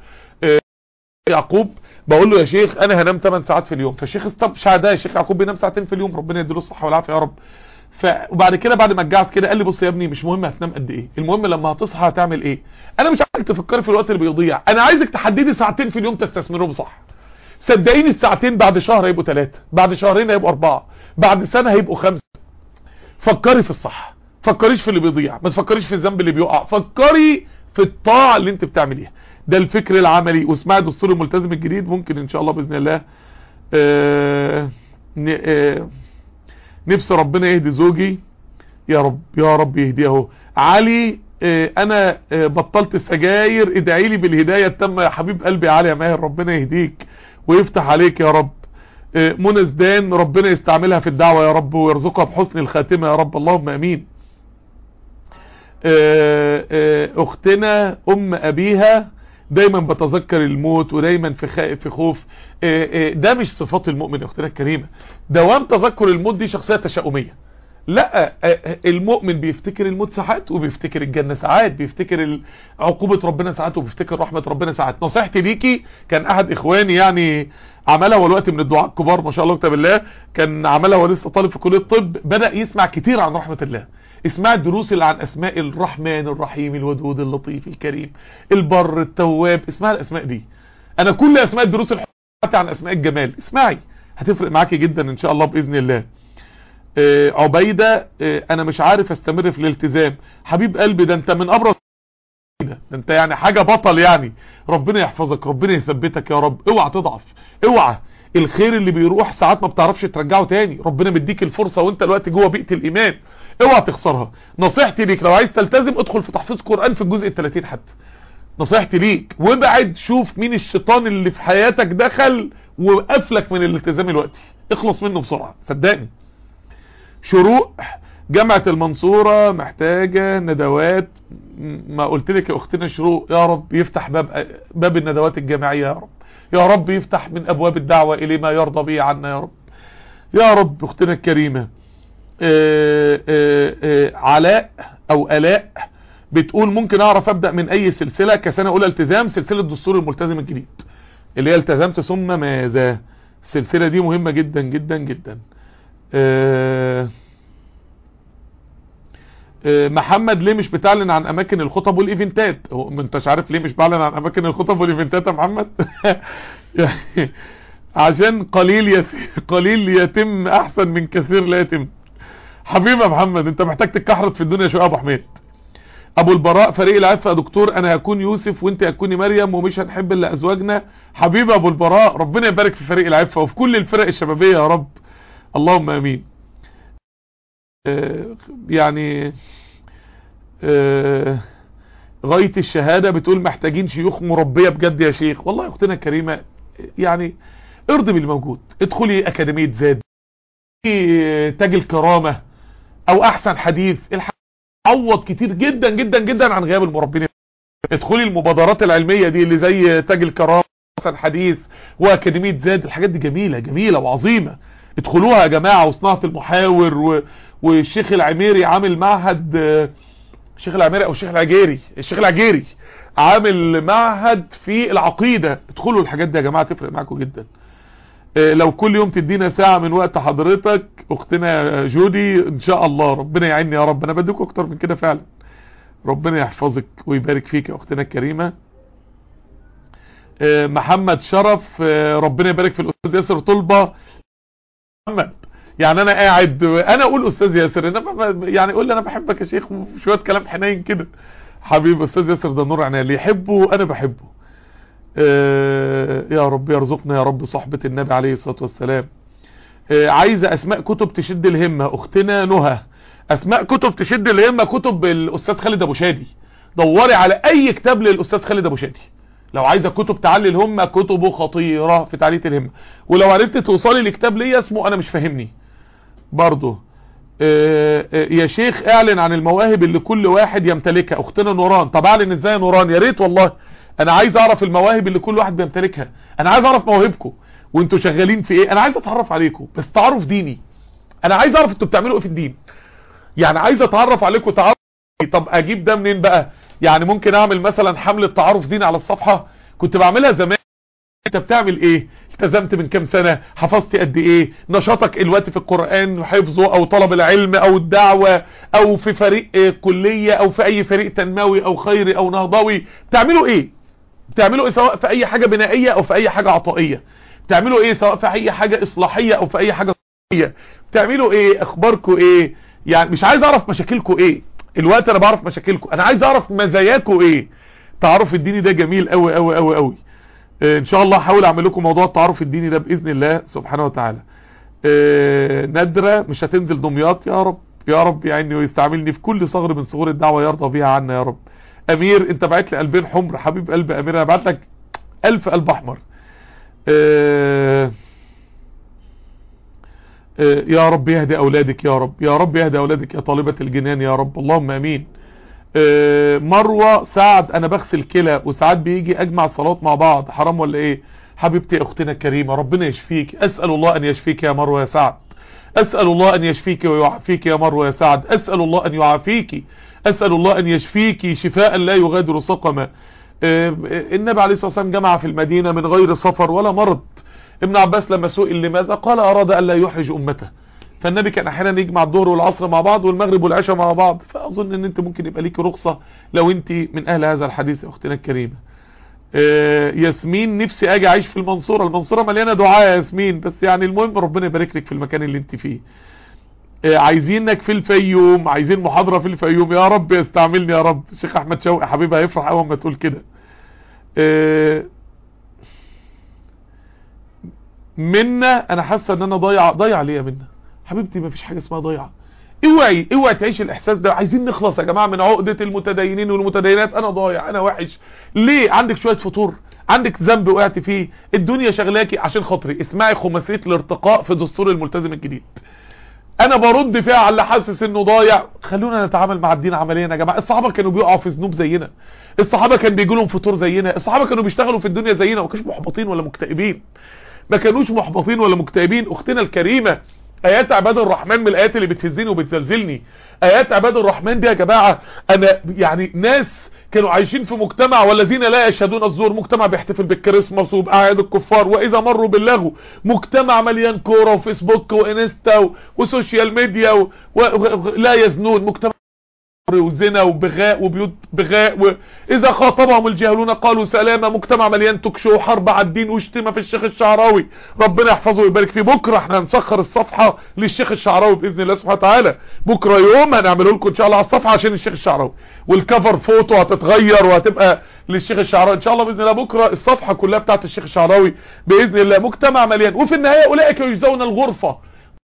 S1: يعقوب بقول له يا شيخ انا هنام 8 ساعات في اليوم فالشيخ طب ده يا شيخ يعقوب بينام ساعتين في اليوم ربنا يديله الصحه والعافيه يا رب ف وبعد كده بعد ما اتجعت كده قال لي بص يا ابني مش مهم هتنام قد ايه المهم لما هتصحى هتعمل ايه انا مش عايزك تفكري في الوقت اللي بيضيع انا عايزك تحددي ساعتين في اليوم تستثمرهم صح صدقيني الساعتين بعد شهر هيبقوا ثلاثة بعد شهرين هيبقوا اربعة بعد سنة هيبقوا خمسة فكري في الصح فكريش في اللي بيضيع ما تفكريش في الذنب اللي بيقع فكري في الطاعة اللي انت بتعمليها ده الفكر العملي واسمعي دستور الملتزم الجديد ممكن ان شاء الله باذن الله آه آه نفسي ربنا يهدي زوجي يا رب يا رب يهديه علي اه انا اه بطلت السجاير ادعي لي بالهدايه التامه يا حبيب قلبي يا علي يا ماهر ربنا يهديك ويفتح عليك يا رب اه منى زدان ربنا يستعملها في الدعوه يا رب ويرزقها بحسن الخاتمه يا رب اللهم امين اختنا ام ابيها دايما بتذكر الموت ودايما في خائف في خوف ده مش صفات المؤمن يا اختنا الكريمه دوام تذكر الموت دي شخصيه تشاؤميه لا المؤمن بيفتكر الموت ساعات وبيفتكر الجنة ساعات بيفتكر عقوبة ربنا ساعات وبيفتكر رحمة ربنا ساعات نصيحتي ليكي كان احد اخواني يعني عملها والوقت من الدعاء الكبار ما شاء الله كتاب الله كان عملها ولسه طالب في كلية الطب بدأ يسمع كتير عن رحمة الله اسمع الدروس اللي عن اسماء الرحمن الرحيم الودود اللطيف الكريم البر التواب اسمع الاسماء دي انا كل اسماء الدروس الحلقات عن اسماء الجمال اسمعي هتفرق معاكي جدا ان شاء الله باذن الله آه عبيدة آه انا مش عارف استمر في الالتزام حبيب قلبي ده انت من ابرز ده انت يعني حاجة بطل يعني ربنا يحفظك ربنا يثبتك يا رب اوعى تضعف اوعى الخير اللي بيروح ساعات ما بتعرفش ترجعه تاني ربنا مديك الفرصة وانت الوقت جوه بيئة الايمان اوعى تخسرها نصيحتي ليك لو عايز تلتزم ادخل في تحفيظ قرآن في الجزء ال30 حتى نصيحتي ليك وابعد شوف مين الشيطان اللي في حياتك دخل وقفلك من الالتزام الوقتي اخلص منه بسرعة صدقني شروق جامعة المنصورة محتاجة ندوات ما قلت لك يا اختنا شروق يا رب يفتح باب باب الندوات الجامعية يا رب يا رب يفتح من ابواب الدعوة الى ما يرضى به عنا يا رب يا رب اختنا الكريمة آآ آآ علاء او الاء بتقول ممكن اعرف ابدأ من اي سلسلة كسنة اولى التزام سلسلة دستور الملتزم الجديد اللي هي التزمت ثم ماذا السلسلة دي مهمة جدا جدا جدا آآ محمد ليه مش بتعلن عن اماكن الخطب والايفنتات هو ما انتش عارف ليه مش بعلن عن اماكن الخطب والايفنتات يا محمد يعني عشان قليل يس... قليل يتم احسن من كثير لا يتم حبيبي يا محمد انت محتاج تتكحرت في الدنيا شويه يا ابو حميد ابو البراء فريق العفه يا دكتور انا هكون يوسف وانت هتكوني مريم ومش هنحب الا ازواجنا حبيبي ابو البراء ربنا يبارك في فريق العفه وفي كل الفرق الشبابيه يا رب اللهم امين يعني آه غاية الشهادة بتقول محتاجين شيوخ مربية بجد يا شيخ والله يا اختنا الكريمة يعني ارضي بالموجود ادخلي اكاديمية زاد تاج الكرامة او احسن حديث عوض كتير جدا جدا جدا عن غياب المربين ادخلي المبادرات العلمية دي اللي زي تاج الكرامة احسن حديث واكاديمية زاد الحاجات دي جميلة جميلة وعظيمة ادخلوها يا جماعة وصناعة المحاور و... والشيخ العميري عامل معهد الشيخ العميري او الشيخ العجيري الشيخ العجيري عامل معهد في العقيدة ادخلوا الحاجات دي يا جماعة تفرق معاكم جدا لو كل يوم تدينا ساعة من وقت حضرتك اختنا جودي ان شاء الله ربنا يعيني يا رب انا بديكم اكتر من كده فعلا ربنا يحفظك ويبارك فيك يا اختنا الكريمة محمد شرف ربنا يبارك في الاستاذ ياسر طلبة محمد يعني انا قاعد انا اقول استاذ ياسر انما يعني قول لي انا بحبك يا شيخ وشويه كلام حنين كده حبيبي استاذ ياسر ده نور عيني اللي يحبه انا بحبه آه يا رب يرزقنا يا رب صحبة النبي عليه الصلاة والسلام آه عايزة اسماء كتب تشد الهمة اختنا نهى اسماء كتب تشد الهمة كتب الاستاذ خالد ابو شادي دوري على اي كتاب للاستاذ خالد ابو شادي لو عايزة كتب تعلي الهمة كتبه خطيرة في تعلية الهمة ولو عرفت توصلي لكتاب ليا اسمه انا مش فاهمني برضه يا شيخ اعلن عن المواهب اللي كل واحد يمتلكها اختنا نوران طب اعلن ازاي يا نوران يا ريت والله انا عايز اعرف المواهب اللي كل واحد بيمتلكها انا عايز اعرف مواهبكم وانتوا شغالين في ايه انا عايز اتعرف عليكم بس تعرف ديني انا عايز اعرف انتوا بتعملوا ايه في الدين يعني عايز اتعرف عليكم تعرف طب اجيب ده منين بقى يعني ممكن اعمل مثلا حملة تعارف ديني على الصفحة كنت بعملها زمان انت بتعمل ايه التزمت من كام سنة حفظت قد ايه نشاطك الوقت في القرآن حفظه او طلب العلم او الدعوة او في فريق اه كلية او في اي فريق تنموي او خيري او نهضوي بتعملوا ايه بتعملوا ايه سواء في اي حاجة بنائية او في اي حاجة عطائية بتعملوا ايه سواء في اي حاجة اصلاحية او في اي حاجة صحية بتعملوا ايه اخباركم ايه يعني مش عايز اعرف مشاكلكم ايه الوقت انا بعرف مشاكلكم انا عايز اعرف مزاياكم ايه تعرف الديني ده جميل قوي قوي قوي قوي ان شاء الله هحاول اعمل لكم موضوع التعارف الديني ده باذن الله سبحانه وتعالى نادرة مش هتنزل دمياط يا رب يا رب يعني ويستعملني في كل صغر من صغور الدعوة يرضى بيها عنا يا رب امير انت بعت لي قلبين حمر حبيب قلب امير انا بعت لك الف قلب احمر يا رب يهدي اولادك يا رب يا رب يهدي اولادك يا طالبة الجنان يا رب اللهم امين مروة سعد انا بغسل كلى وساعات بيجي اجمع الصلاه مع بعض حرام ولا ايه حبيبتي اختنا الكريمه ربنا يشفيك اسال الله ان يشفيك يا مروة يا سعد اسال الله ان يشفيك ويعافيك يا مروة يا سعد اسال الله ان يعافيك اسال الله ان يشفيك شفاء لا يغادر سقما النبي عليه الصلاه والسلام جمع في المدينه من غير سفر ولا مرض ابن عباس لما سئل لماذا قال اراد ان لا يحرج امته فالنبي كان احيانا يجمع الظهر والعصر مع بعض والمغرب والعشاء مع بعض فاظن ان انت ممكن يبقى ليك رخصة لو انت من اهل هذا الحديث يا اختنا الكريمة اه ياسمين نفسي اجي اعيش في المنصورة المنصورة مليانة دعاء يا ياسمين بس يعني المهم ربنا يبارك لك في المكان اللي انت فيه اه عايزينك في الفيوم عايزين محاضرة في الفيوم يا رب يستعملني يا رب الشيخ احمد شوقي حبيبي هيفرح اول ما تقول كده اه منا انا حاسه ان انا ضايعه ضايعه ليه يا منا حبيبتي مفيش حاجه اسمها ضايعه اوعي اوعي تعيش الاحساس ده عايزين نخلص يا جماعه من عقده المتدينين والمتدينات انا ضايع انا وحش ليه عندك شويه فطور عندك ذنب وقعت فيه الدنيا شغلاكي عشان خاطري اسمعي خماسيه الارتقاء في دستور الملتزم الجديد انا برد فيها على اللي حاسس انه ضايع خلونا نتعامل مع الدين عمليا يا جماعه الصحابه كانوا بيقعوا في ذنوب زينا الصحابه كان بيجي لهم فطور زينا الصحابه كانوا بيشتغلوا في الدنيا زينا ما كانوش محبطين ولا مكتئبين ما كانوش محبطين ولا مكتئبين اختنا الكريمه ايات عباد الرحمن من الايات اللي بتهزني وبتزلزلني ايات عباد الرحمن دي يا جماعه انا يعني ناس كانوا عايشين في مجتمع والذين لا يشهدون الزور مجتمع بيحتفل بالكريسماس وبأعياد الكفار واذا مروا باللغو مجتمع مليان كوره وفيسبوك وانستا وسوشيال ميديا ولا يزنون مجتمع وزنا وبغاء وبيوت بغاء واذا خاطبهم الجاهلون قالوا سلاما مجتمع مليان توكشو وحرب على الدين وشتيمه في الشيخ الشعراوي ربنا يحفظه ويبارك فيه بكره احنا هنسخر الصفحه للشيخ الشعراوي باذن الله سبحانه وتعالى بكره يوم هنعمله لكم ان شاء الله على الصفحه عشان الشيخ الشعراوي والكفر فوتو هتتغير وهتبقى للشيخ الشعراوي ان شاء الله باذن الله بكره الصفحه كلها بتاعت الشيخ الشعراوي باذن الله مجتمع مليان وفي النهايه اولئك يجزون الغرفه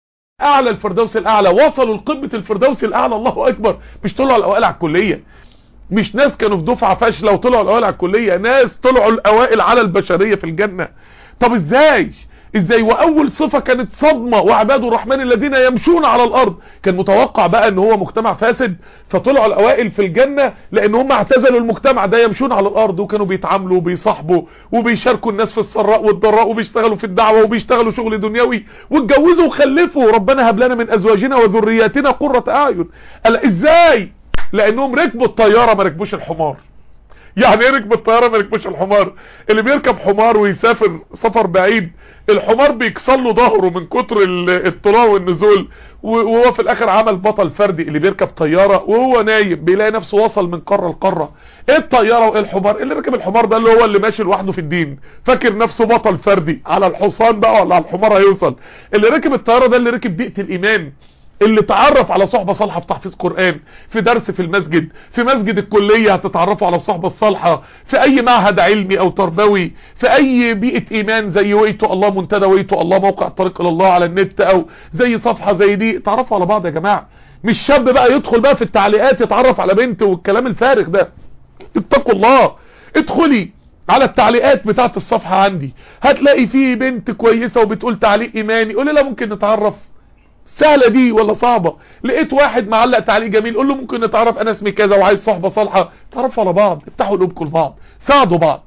S1: اعلى الفردوس الاعلى وصلوا لقمه الفردوس الاعلى الله اكبر مش طلعوا الاوائل على الكليه مش ناس كانوا في دفعه فاشله وطلعوا الاوائل على الكليه ناس طلعوا الاوائل على البشريه في الجنه طب ازاي ازاي واول صفة كانت صدمة وعباد الرحمن الذين يمشون على الارض كان متوقع بقى ان هو مجتمع فاسد فطلعوا الاوائل في الجنة لان هم اعتزلوا المجتمع ده يمشون على الارض وكانوا بيتعاملوا وبيصاحبوا وبيشاركوا الناس في السراء والضراء وبيشتغلوا في الدعوة وبيشتغلوا شغل دنيوي واتجوزوا وخلفوا ربنا هب لنا من ازواجنا وذرياتنا قرة اعين قال ازاي لانهم ركبوا الطيارة ما ركبوش الحمار يعني ايه ركب الطيارة ما ركبوش الحمار اللي بيركب حمار ويسافر سفر بعيد الحمار بيكسر له ظهره من كتر الطلوع والنزول وهو في الاخر عمل بطل فردي اللي بيركب طيارة وهو نايم بيلاقي نفسه وصل من قارة لقارة ايه الطيارة وايه الحمار اللي ركب الحمار ده اللي هو اللي ماشي لوحده في الدين فاكر نفسه بطل فردي على الحصان بقى ولا على الحمار هيوصل اللي ركب الطيارة ده اللي ركب بيئة الايمان اللي تعرف على صحبة صالحة في تحفيظ قرآن في درس في المسجد في مسجد الكلية هتتعرفوا على الصحبة الصالحة في اي معهد علمي او تربوي في اي بيئة ايمان زي ويتو الله منتدى ويتو الله موقع الطريق الى الله على النت او زي صفحة زي دي تعرفوا على بعض يا جماعة مش شاب بقى يدخل بقى في التعليقات يتعرف على بنت والكلام الفارغ ده اتقوا الله ادخلي على التعليقات بتاعت الصفحة عندي هتلاقي فيه بنت كويسة وبتقول تعليق ايماني قولي لا ممكن نتعرف سهلة دي ولا صعبة لقيت واحد معلق تعليق جميل قول له ممكن نتعرف انا اسمي كذا وعايز صحبة صالحة تعرفوا على بعض افتحوا قلوبكم لبعض ساعدوا بعض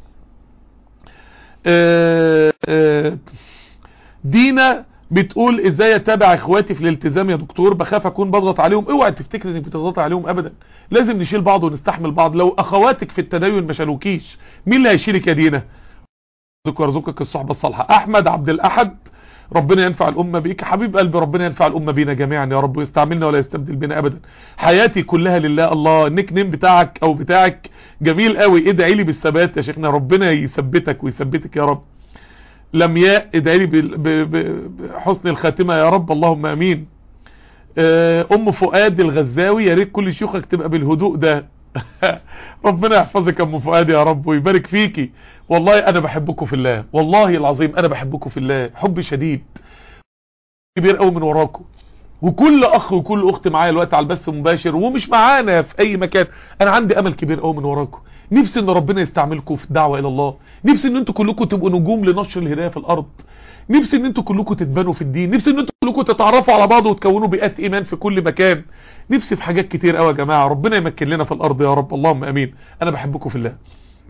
S1: اه اه دينا بتقول ازاي اتابع اخواتي في الالتزام يا دكتور بخاف اكون بضغط عليهم اوعى تفتكر انك بتضغط عليهم ابدا لازم نشيل بعض ونستحمل بعض لو اخواتك في التدين ما شالوكيش مين اللي هيشيلك يا دينا ويرزقك الصحبة الصالحة احمد عبد الاحد ربنا ينفع الأمة بيك حبيب قلبي ربنا ينفع الأمة بينا جميعا يا رب ويستعملنا ولا يستبدل بنا أبدا حياتي كلها لله الله النيك نيم بتاعك أو بتاعك جميل قوي ادعي لي بالثبات يا شيخنا ربنا يثبتك ويثبتك يا رب لمياء ادعي لي بحسن الخاتمة يا رب اللهم امين ام فؤاد الغزاوي يا ريت كل شيوخك تبقى بالهدوء ده ربنا يحفظك يا ام فؤاد يا رب ويبارك فيكي والله انا بحبكم في الله والله العظيم انا بحبكم في الله حب شديد كبير قوي من وراكم وكل اخ وكل اخت معايا الوقت على البث مباشر ومش معانا في اي مكان انا عندي امل كبير قوي من وراكم نفسي ان ربنا يستعملكم في الدعوه الى الله نفسي ان انتوا كلكم تبقوا نجوم لنشر الهدايه في الارض نفسي ان انتوا كلكم تتبنوا في الدين نفسي ان انتوا كلكم تتعرفوا على بعض وتكونوا بيئات ايمان في كل مكان نفسي في حاجات كتير قوي يا جماعه ربنا يمكن لنا في الارض يا رب اللهم امين انا بحبكم في الله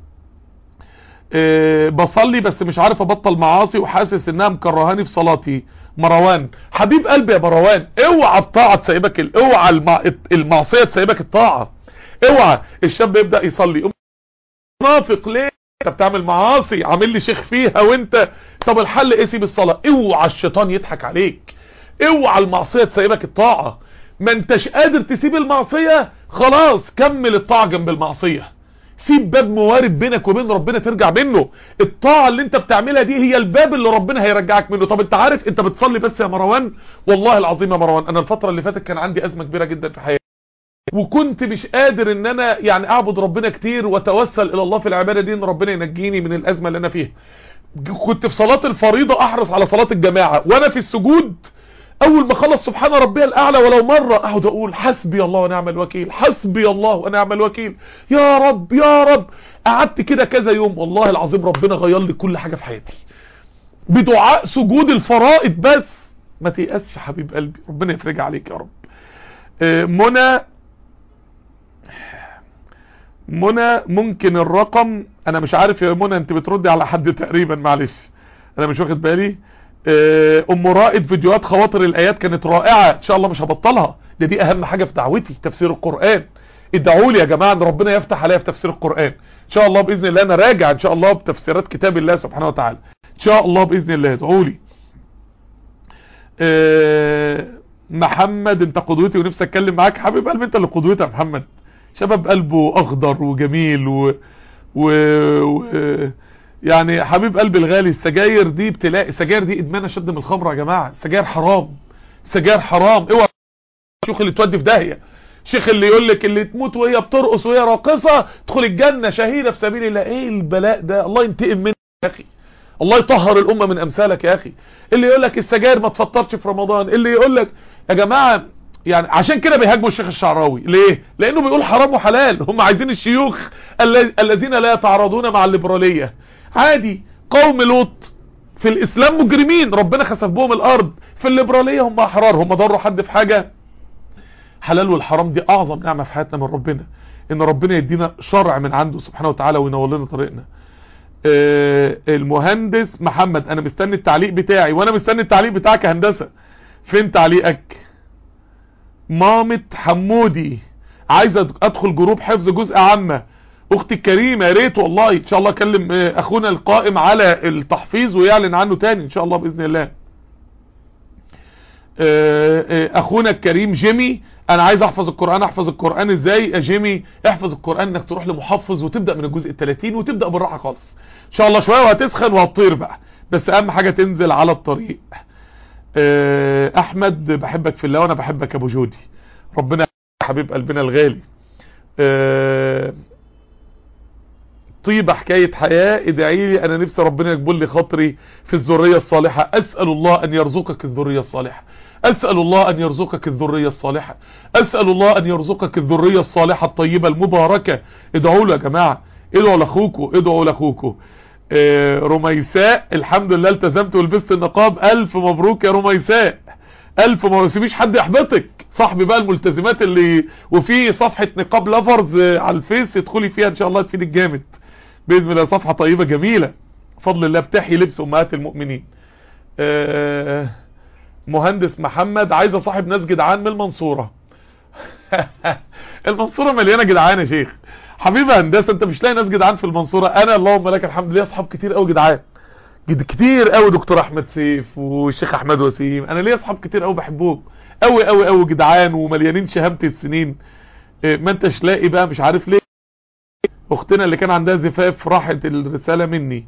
S1: أه بصلي بس مش عارف ابطل معاصي وحاسس انها مكرهاني في صلاتي مروان حبيب قلبي يا مروان اوعى الطاعه تسيبك اوعى المع... المعصيه تسيبك الطاعه اوعى الشاب يبدا يصلي منافق ليه انت بتعمل معاصي عامل لي شيخ فيها وانت طب الحل ايه سيب الصلاه اوعى الشيطان يضحك عليك اوعى المعصيه تسيبك الطاعه ما انتش قادر تسيب المعصيه خلاص كمل الطاعه جنب المعصيه سيب باب موارد بينك وبين ربنا ترجع منه الطاعة اللي انت بتعملها دي هي الباب اللي ربنا هيرجعك منه طب انت عارف انت بتصلي بس يا مروان والله العظيم يا مروان انا الفترة اللي فاتت كان عندي ازمة كبيرة جدا في حياتي وكنت مش قادر ان انا يعني اعبد ربنا كتير واتوسل الى الله في العبادة دي ان ربنا ينجيني من الازمة اللي انا فيها كنت في صلاة الفريضة احرص على صلاة الجماعة وانا في السجود اول ما خلص سبحان ربي الاعلى ولو مرة اقعد اقول حسبي الله ونعم الوكيل حسبي الله ونعم الوكيل يا رب يا رب قعدت كده كذا يوم والله العظيم ربنا غير لي كل حاجة في حياتي بدعاء سجود الفرائض بس ما تيأسش حبيب قلبي ربنا يفرج عليك يا رب منى منى ممكن الرقم انا مش عارف يا منى انت بتردي على حد تقريبا معلش انا مش واخد بالي ام رائد فيديوهات خواطر الايات كانت رائعة ان شاء الله مش هبطلها ده دي اهم حاجة في دعوتي تفسير القرآن ادعوا لي يا جماعة ان ربنا يفتح عليا في تفسير القرآن ان شاء الله باذن الله انا راجع ان شاء الله بتفسيرات كتاب الله سبحانه وتعالى ان شاء الله باذن الله ادعوا لي أه محمد انت قدوتي ونفسي اتكلم معاك حبيب قلبي انت اللي قدوتي يا محمد شباب قلبه اخضر وجميل و... و... و... يعني حبيب قلبي الغالي السجاير دي بتلاقي السجاير دي ادمان اشد من الخمره يا جماعه السجاير حرام السجاير حرام اوعى الشيخ اللي تودي في داهيه الشيخ اللي يقول لك اللي تموت وهي بترقص وهي راقصه تدخل الجنه شهيده في سبيل الله ايه البلاء ده الله ينتقم منك يا اخي الله يطهر الامه من امثالك يا اخي اللي يقول لك السجاير ما تفطرش في رمضان اللي يقول لك يا جماعه يعني عشان كده بيهاجموا الشيخ الشعراوي ليه لانه بيقول حرام وحلال هم عايزين الشيوخ الذين لا يتعارضون مع الليبراليه عادي قوم لوط في الاسلام مجرمين ربنا خسف بهم الارض في الليبراليه هم احرار هم ضروا حد في حاجه حلال والحرام دي اعظم نعمه في حياتنا من ربنا ان ربنا يدينا شرع من عنده سبحانه وتعالى وينور لنا طريقنا آه المهندس محمد انا مستني التعليق بتاعي وانا مستني التعليق بتاعك يا هندسه فين تعليقك مامة حمودي عايزه ادخل جروب حفظ جزء عامه اختي الكريمه يا ريت والله ان شاء الله اكلم اخونا القائم على التحفيظ ويعلن عنه تاني ان شاء الله باذن الله اخونا الكريم جيمي انا عايز احفظ القرآن احفظ القرآن ازاي يا جيمي احفظ القرآن انك تروح لمحفظ وتبدأ من الجزء الثلاثين وتبدأ بالراحة خالص ان شاء الله شوية وهتسخن وهتطير بقى بس اهم حاجة تنزل على الطريق احمد بحبك في الله وانا بحبك يا ابو جودي ربنا حبيب قلبنا الغالي طيبة حكاية حياة ادعي لي انا نفسي ربنا يقبل لي خاطري في الذرية الصالحة اسأل الله ان يرزقك الذرية الصالحة اسأل الله ان يرزقك الذرية الصالحة اسأل الله ان يرزقك الذرية الصالحة الطيبة المباركة ادعوا له يا جماعة ادعوا لاخوكم ادعوا لاخوكم اه رميساء الحمد لله التزمت ولبست النقاب الف مبروك يا رميساء الف ما تسيبيش حد يحبطك صاحبي بقى الملتزمات اللي وفي صفحة نقاب لافرز على الفيس ادخلي فيها ان شاء الله تفيدك جامد باذن الله صفحة طيبة جميلة بفضل الله بتحيي لبس امهات المؤمنين اه مهندس محمد عايز اصاحب ناس جدعان من المنصورة المنصورة مليانة جدعان يا شيخ حبيبي هندسة انت مش لاقي ناس جدعان في المنصورة انا اللهم لك الحمد لله اصحاب كتير قوي جدعان جد كتير قوي دكتور احمد سيف والشيخ احمد وسيم انا ليا اصحاب كتير قوي بحبهم قوي قوي قوي جدعان ومليانين شهامة السنين ما انتش لاقي بقى مش عارف ليه اختنا اللي كان عندها زفاف راحت الرسالة مني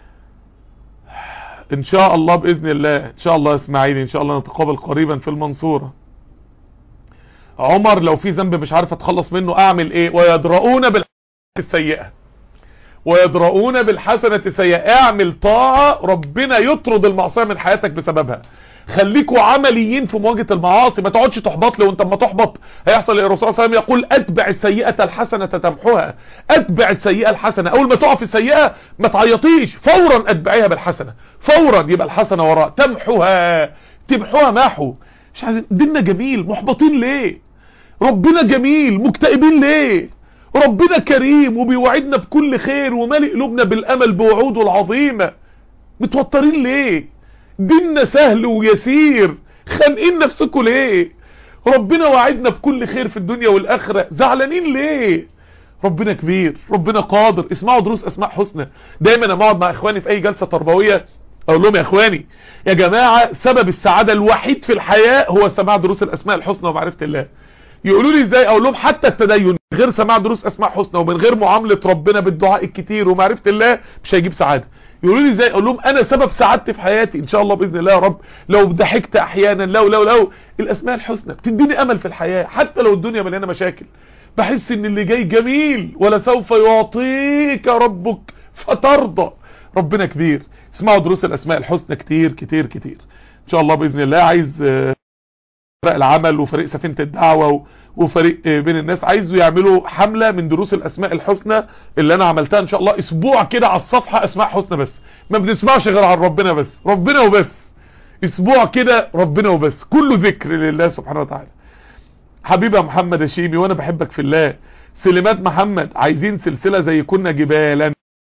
S1: ان شاء الله باذن الله ان شاء الله اسماعيلي ان شاء الله نتقابل قريبا في المنصورة عمر لو في ذنب مش عارف اتخلص منه اعمل ايه ويدرؤون بالحسنة السيئة ويدرؤون بالحسنة السيئة اعمل طاعة ربنا يطرد المعصية من حياتك بسببها خليكوا عمليين في مواجهة المعاصي ما تقعدش تحبط لي وانت ما تحبط هيحصل الرسول صلى الله عليه وسلم يقول اتبع السيئة الحسنة تمحوها اتبع السيئة الحسنة اول ما تقع في السيئة ما تعيطيش فورا اتبعيها بالحسنة فورا يبقى الحسنة وراء تمحوها تمحوها محو مش عايزين ديننا جميل محبطين ليه ربنا جميل مكتئبين ليه ربنا كريم وبيوعدنا بكل خير ومالئ قلوبنا بالامل بوعوده العظيمة متوترين ليه ديننا سهل ويسير خانقين نفسكم ليه ربنا وعدنا بكل خير في الدنيا والاخرة زعلانين ليه ربنا كبير ربنا قادر اسمعوا دروس اسماء حسنى دايما انا بقعد مع اخواني في اي جلسة تربوية اقول لهم يا اخواني يا جماعة سبب السعادة الوحيد في الحياة هو سماع دروس الاسماء الحسنى ومعرفة الله يقولوا لي ازاي اقول لهم حتى التدين من غير سماع دروس اسماء حسنى ومن غير معاملة ربنا بالدعاء الكتير ومعرفة الله مش هيجيب سعادة يقولوا لي ازاي اقول لهم انا سبب سعادتي في حياتي ان شاء الله باذن الله يا رب لو ضحكت احيانا لو لو لو الاسماء الحسنى بتديني امل في الحياة حتى لو الدنيا مليانه مشاكل بحس ان اللي جاي جميل ولا سوف يعطيك ربك فترضى ربنا كبير اسمعوا دروس الاسماء الحسنى كتير كتير كتير ان شاء الله باذن الله عايز فريق العمل وفريق سفينه الدعوه وفريق بين الناس عايزوا يعملوا حمله من دروس الاسماء الحسنى اللي انا عملتها ان شاء الله اسبوع كده على الصفحه اسماء حسنى بس ما بنسمعش غير عن ربنا بس ربنا وبس اسبوع كده ربنا وبس كله ذكر لله سبحانه وتعالى حبيبي يا محمد هشيمي وانا بحبك في الله سليمات محمد عايزين سلسلة زي كنا جبالا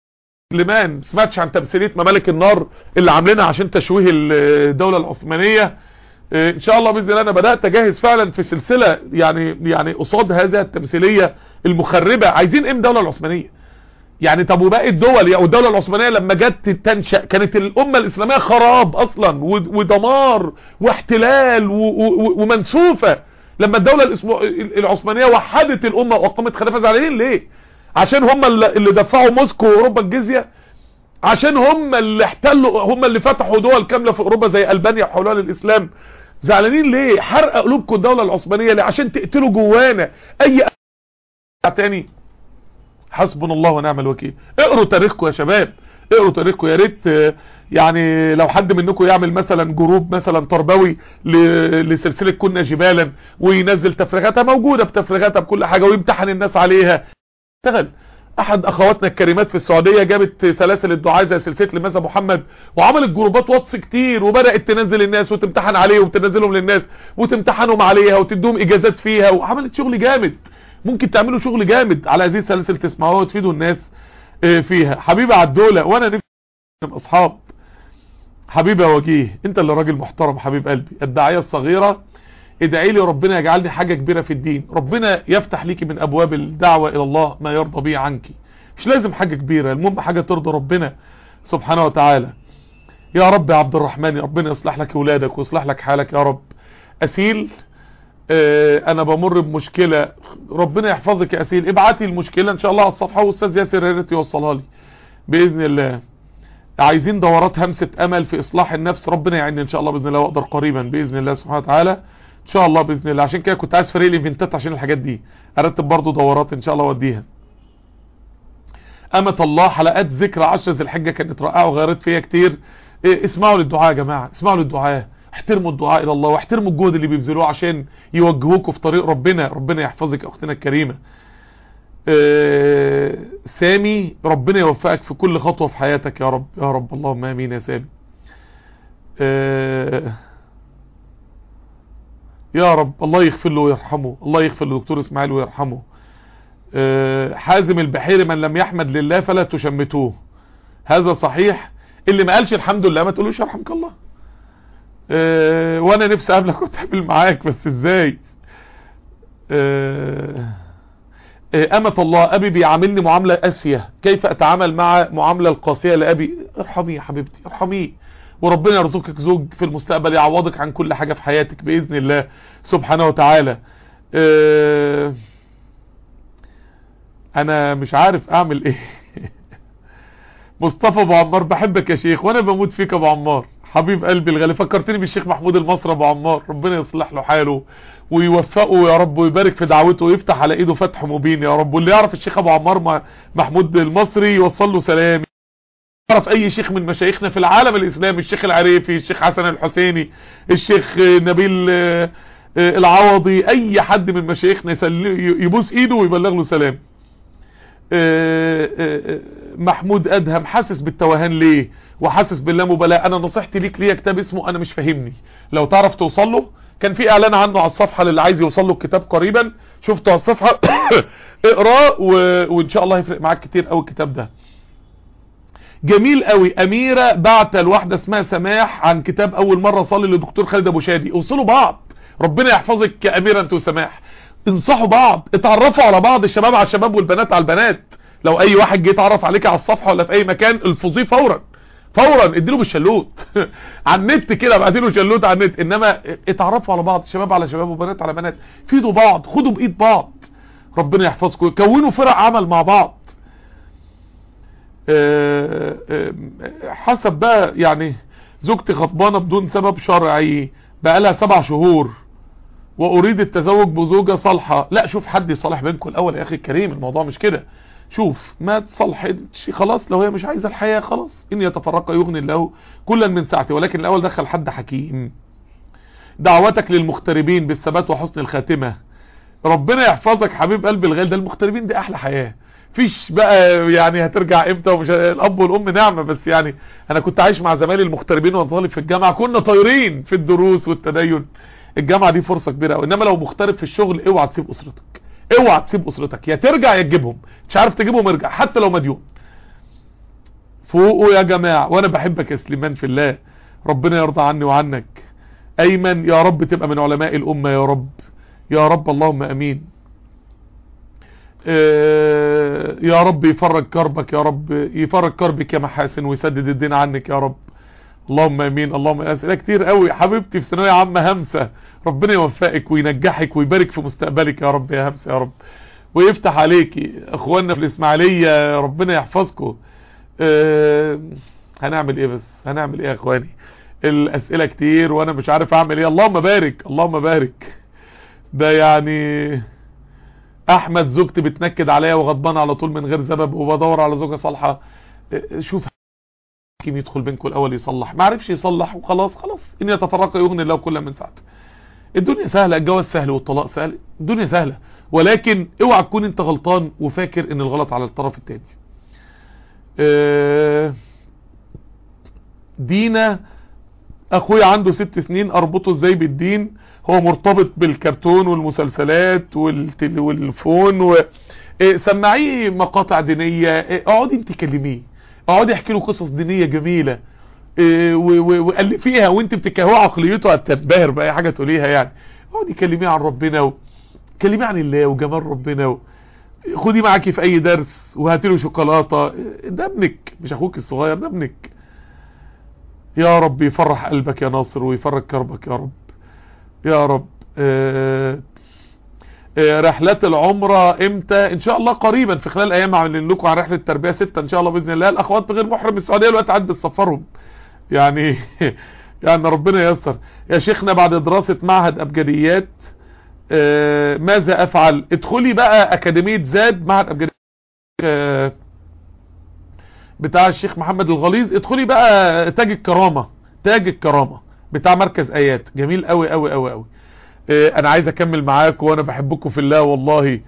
S1: سليمان سمعتش عن تمثيلية ممالك النار اللي عاملينها عشان تشويه الدولة العثمانية ان شاء الله باذن الله انا بدات اجهز فعلا في سلسله يعني يعني قصاد هذه التمثيليه المخربه عايزين ايه الدوله العثمانيه يعني طب وباقي الدول يعني الدوله العثمانيه لما جت تنشا كانت الامه الاسلاميه خراب اصلا ودمار واحتلال ومنسوفه لما الدوله العثمانيه وحدت الامه واقامت خلافه زعلانين ليه عشان هم اللي دفعوا موسكو واوروبا الجزيه عشان هم اللي احتلوا هم اللي فتحوا دول كامله في اوروبا زي البانيا وحولها للاسلام زعلانين ليه حرق قلوبكم الدوله العثمانيه ليه عشان تقتلوا جوانا اي تاني حسبنا الله ونعم الوكيل اقروا تاريخكم يا شباب اقروا تاريخكم يا ريت يعني لو حد منكم يعمل مثلا جروب مثلا تربوي لسلسله كنا جبالا وينزل تفريغاتها موجوده بتفريغاتها بكل حاجه ويمتحن الناس عليها اشتغل احد اخواتنا الكريمات في السعودية جابت سلاسل الدعاء زي سلسلة لماذا محمد وعملت جروبات واتس كتير وبدأت تنزل الناس وتمتحن عليهم وتنزلهم للناس وتمتحنهم عليها وتدوم اجازات فيها وعملت شغل جامد ممكن تعملوا شغل جامد على هذه السلاسل تسمعوها وتفيدوا الناس فيها حبيبي عدولة وانا نفسي اصحاب حبيبي يا وجيه انت اللي راجل محترم حبيب قلبي الداعية الصغيرة ادعي لي ربنا يجعلني حاجة كبيرة في الدين ربنا يفتح ليكي من ابواب الدعوة الى الله ما يرضى به عنك مش لازم حاجة كبيرة المهم حاجة ترضى ربنا سبحانه وتعالى يا رب يا عبد الرحمن ربنا يصلح لك اولادك ويصلح لك حالك يا رب اسيل اه انا بمر بمشكلة ربنا يحفظك يا اسيل ابعتي المشكلة ان شاء الله على الصفحة واستاذ ياسر ياريت يوصلها لي باذن الله عايزين دورات همسة امل في اصلاح النفس ربنا يعيني ان شاء الله باذن الله واقدر قريبا باذن الله سبحانه وتعالى ان شاء الله باذن الله عشان كده كنت عايز فريق الايفنتات عشان الحاجات دي ارتب برضو دورات ان شاء الله اوديها امة الله حلقات ذكرى 10 ذي الحجه كانت رائعه وغيرت فيها كتير إيه اسمعوا للدعاء يا جماعه اسمعوا للدعاء احترموا الدعاء الى الله واحترموا الجهد اللي بيبذلوه عشان يوجهوكوا في طريق ربنا ربنا يحفظك اختنا الكريمه إيه سامي ربنا يوفقك في كل خطوه في حياتك يا رب يا رب اللهم امين يا سامي إيه يا رب الله يغفر له ويرحمه الله يغفر لدكتور اسماعيل ويرحمه أه حازم البحيري من لم يحمد لله فلا تشمتوه هذا صحيح اللي ما قالش الحمد لله ما تقولوش يرحمك الله أه وانا نفسي اقابلك واتقابل معاك بس ازاي أه أمة الله أبي بيعاملني معاملة قاسية كيف أتعامل مع معاملة القاسية لأبي ارحمي يا حبيبتي ارحميه وربنا يرزقك زوج في المستقبل يعوضك عن كل حاجة في حياتك بإذن الله سبحانه وتعالى اه انا مش عارف اعمل ايه مصطفى ابو عمار بحبك يا شيخ وانا بموت فيك ابو عمار حبيب قلبي الغالي فكرتني بالشيخ محمود المصري ابو عمار ربنا يصلح له حاله ويوفقه يا رب ويبارك في دعوته ويفتح على ايده فتح مبين يا رب واللي يعرف الشيخ ابو عمار محمود المصري يوصل له سلامي يعرف اي شيخ من مشايخنا في العالم الاسلامي الشيخ العريفي الشيخ حسن الحسيني الشيخ نبيل العوضي اي حد من مشايخنا يبوس ايده ويبلغ له سلام محمود ادهم حاسس بالتوهان ليه وحاسس باللامبالاه انا نصيحتي ليك ليه كتاب اسمه انا مش فاهمني لو تعرف توصل له كان في اعلان عنه على الصفحه للي عايز يوصل له الكتاب قريبا شفته على الصفحه اقراه و... وان شاء الله هيفرق معاك كتير قوي الكتاب ده جميل قوي اميرة بعت لواحدة اسمها سماح عن كتاب اول مرة صلي لدكتور خالد ابو شادي اوصلوا بعض ربنا يحفظك يا اميرة انت وسماح انصحوا بعض اتعرفوا على بعض الشباب على الشباب والبنات على البنات لو اي واحد جه يتعرف عليك على الصفحة ولا في اي مكان الفظيه فورا فورا اديله بالشلوت على النت كده ابعتيله شلوت على النت انما اتعرفوا على بعض شباب على شباب وبنات على بنات فيدوا بعض خدوا بايد بعض ربنا يحفظكم كونوا فرق عمل مع بعض حسب بقى يعني زوجتي خطبانة بدون سبب شرعي بقى لها سبع شهور واريد التزوج بزوجة صالحة لا شوف حد يصالح بينكم الاول يا اخي الكريم الموضوع مش كده شوف ما تصلحش خلاص لو هي مش عايزة الحياة خلاص ان يتفرق يغني الله كلا من ساعته ولكن الاول دخل حد حكيم دعوتك للمغتربين بالثبات وحسن الخاتمة ربنا يحفظك حبيب قلب الغالي ده المغتربين دي احلى حياة فيش بقى يعني هترجع امتى ومش الاب والام نعمة بس يعني انا كنت عايش مع زمايلي المغتربين وانا طالب في الجامعة كنا طايرين في الدروس والتدين الجامعة دي فرصة كبيرة قوي انما لو مغترب في الشغل اوعى تسيب اسرتك اوعى تسيب اسرتك يا ترجع يا تجيبهم مش عارف تجيبهم ارجع حتى لو مديون فوقوا يا جماعة وانا بحبك يا سليمان في الله ربنا يرضى عني وعنك ايمن يا رب تبقى من علماء الامة يا رب يا رب اللهم امين آه يا رب يفرج كربك يا رب يفرج كربك يا محاسن ويسدد الدين عنك يا رب اللهم امين اللهم اسئله كتير قوي حبيبتي في ثانويه عامه همسه ربنا يوفقك وينجحك ويبارك في مستقبلك يا رب يا همسه يا رب ويفتح عليكي اخواننا في الاسماعيليه ربنا يحفظكم أه هنعمل ايه بس هنعمل ايه يا اخواني الاسئله كتير وانا مش عارف اعمل ايه اللهم بارك اللهم بارك ده يعني احمد زوجتي بتنكد عليا وغضبان على طول من غير سبب وبدور على زوجه صالحه أه شوف حكيم يدخل بينكم الاول يصلح ما عرفش يصلح وخلاص خلاص ان يتفرق يغني الله كل من ساعته الدنيا سهله الجواز سهل والطلاق سهل الدنيا سهله ولكن اوعى تكون انت غلطان وفاكر ان الغلط على الطرف الثاني دينا اخويا عنده ست سنين اربطه ازاي بالدين هو مرتبط بالكرتون والمسلسلات والفون و... سمعيه مقاطع دينية اقعدي انت كلميه اقعدي احكي له قصص دينية جميلة والفيها وانت بتكهوه عقليته هتنبهر باي حاجة تقوليها يعني اقعدي كلميه عن ربنا و... كلميه عن الله وجمال ربنا و... خدي معاكي في اي درس وهاتي له شوكولاته ده ابنك مش اخوك الصغير ده ابنك يا رب يفرح قلبك يا ناصر ويفرج كربك يا رب يا رب آه آه رحلات العمرة امتى ان شاء الله قريبا في خلال ايام عاملين لكم عن رحلة التربية ستة ان شاء الله باذن الله الاخوات غير محرم السعودية الوقت عد تسفرهم يعني يعني ربنا ييسر يا شيخنا بعد دراسة معهد ابجديات آه ماذا افعل ادخلي بقى اكاديمية زاد معهد ابجديات آه بتاع الشيخ محمد الغليظ ادخلي بقى تاج الكرامة تاج الكرامة بتاع مركز ايات جميل قوي قوي قوي قوي آه انا عايز اكمل معاكم وانا بحبكم في الله والله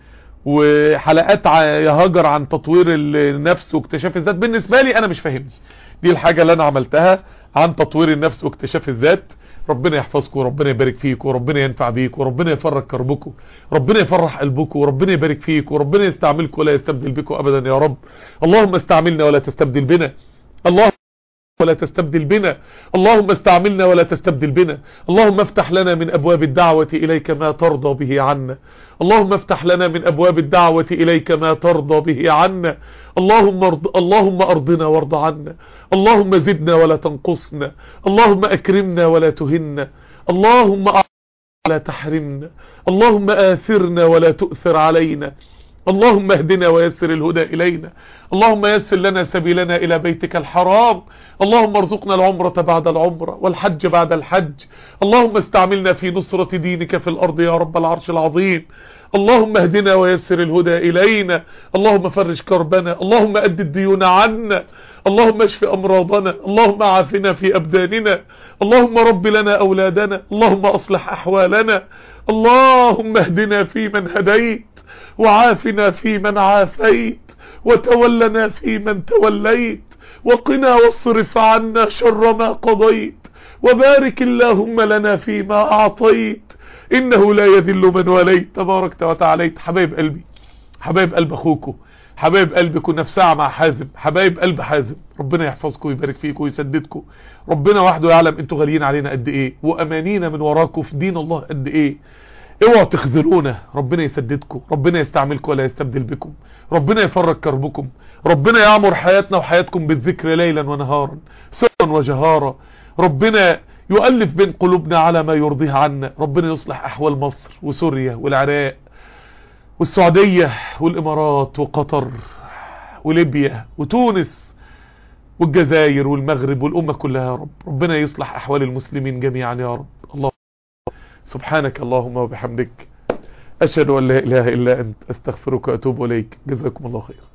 S1: وحلقات يا هاجر عن تطوير النفس واكتشاف الذات بالنسبة لي انا مش فاهمني دي الحاجة اللي انا عملتها عن تطوير النفس واكتشاف الذات ربنا يحفظكم وربنا يبارك فيكم وربنا ينفع بيكم وربنا يفرج كربكم وربنا يفرح قلبكم وربنا يبارك فيكم وربنا يستعملكم ولا يستبدل بكم ابدا يا رب اللهم استعملنا ولا تستبدل بنا اللهم ولا تستبدل بنا اللهم استعملنا ولا تستبدل بنا اللهم افتح لنا من ابواب الدعوة اليك ما ترضى به عنا اللهم افتح لنا من ابواب الدعوة اليك ما ترضى به عنا اللهم ارض اللهم ارضنا وارض عنا اللهم زدنا ولا تنقصنا اللهم اكرمنا ولا تهنا اللهم ولا تحرمنا اللهم آثرنا ولا تؤثر علينا اللهم اهدنا ويسر الهدى إلينا اللهم يسر لنا سبيلنا إلى بيتك الحرام اللهم ارزقنا العمرة بعد العمرة والحج بعد الحج اللهم استعملنا في نصرة دينك في الأرض يا رب العرش العظيم اللهم اهدنا ويسر الهدى إلينا اللهم فرج كربنا اللهم أد الديون عنا اللهم اشف أمراضنا اللهم عافنا في أبداننا اللهم رب لنا أولادنا اللهم أصلح أحوالنا اللهم اهدنا في من هديت وعافنا في من عافيت وتولنا في من توليت وقنا واصرف عنا شر ما قضيت وبارك اللهم لنا فيما أعطيت إنه لا يذل من وليت تباركت وتعاليت حبايب قلبي حبايب قلب أخوكم حبايب قلبي كنا في ساعة مع حازم حبايب قلب حازم ربنا يحفظكم ويبارك فيكم ويسددكم ربنا وحده يعلم انتوا غاليين علينا قد ايه وامانينا من وراكم في دين الله قد ايه اوعوا تخذلونا ربنا يسددكم ربنا يستعملكم ولا يستبدل بكم ربنا يفرج كربكم ربنا يعمر حياتنا وحياتكم بالذكر ليلا ونهارا سرا وجهارا ربنا يؤلف بين قلوبنا على ما يرضيه عنا ربنا يصلح احوال مصر وسوريا والعراق والسعودية والامارات وقطر وليبيا وتونس والجزائر والمغرب والامة كلها يا رب ربنا يصلح احوال المسلمين جميعا يا رب الله سبحانك اللهم وبحمدك أشهد أن لا إله إلا أنت أستغفرك وأتوب إليك جزاكم الله خير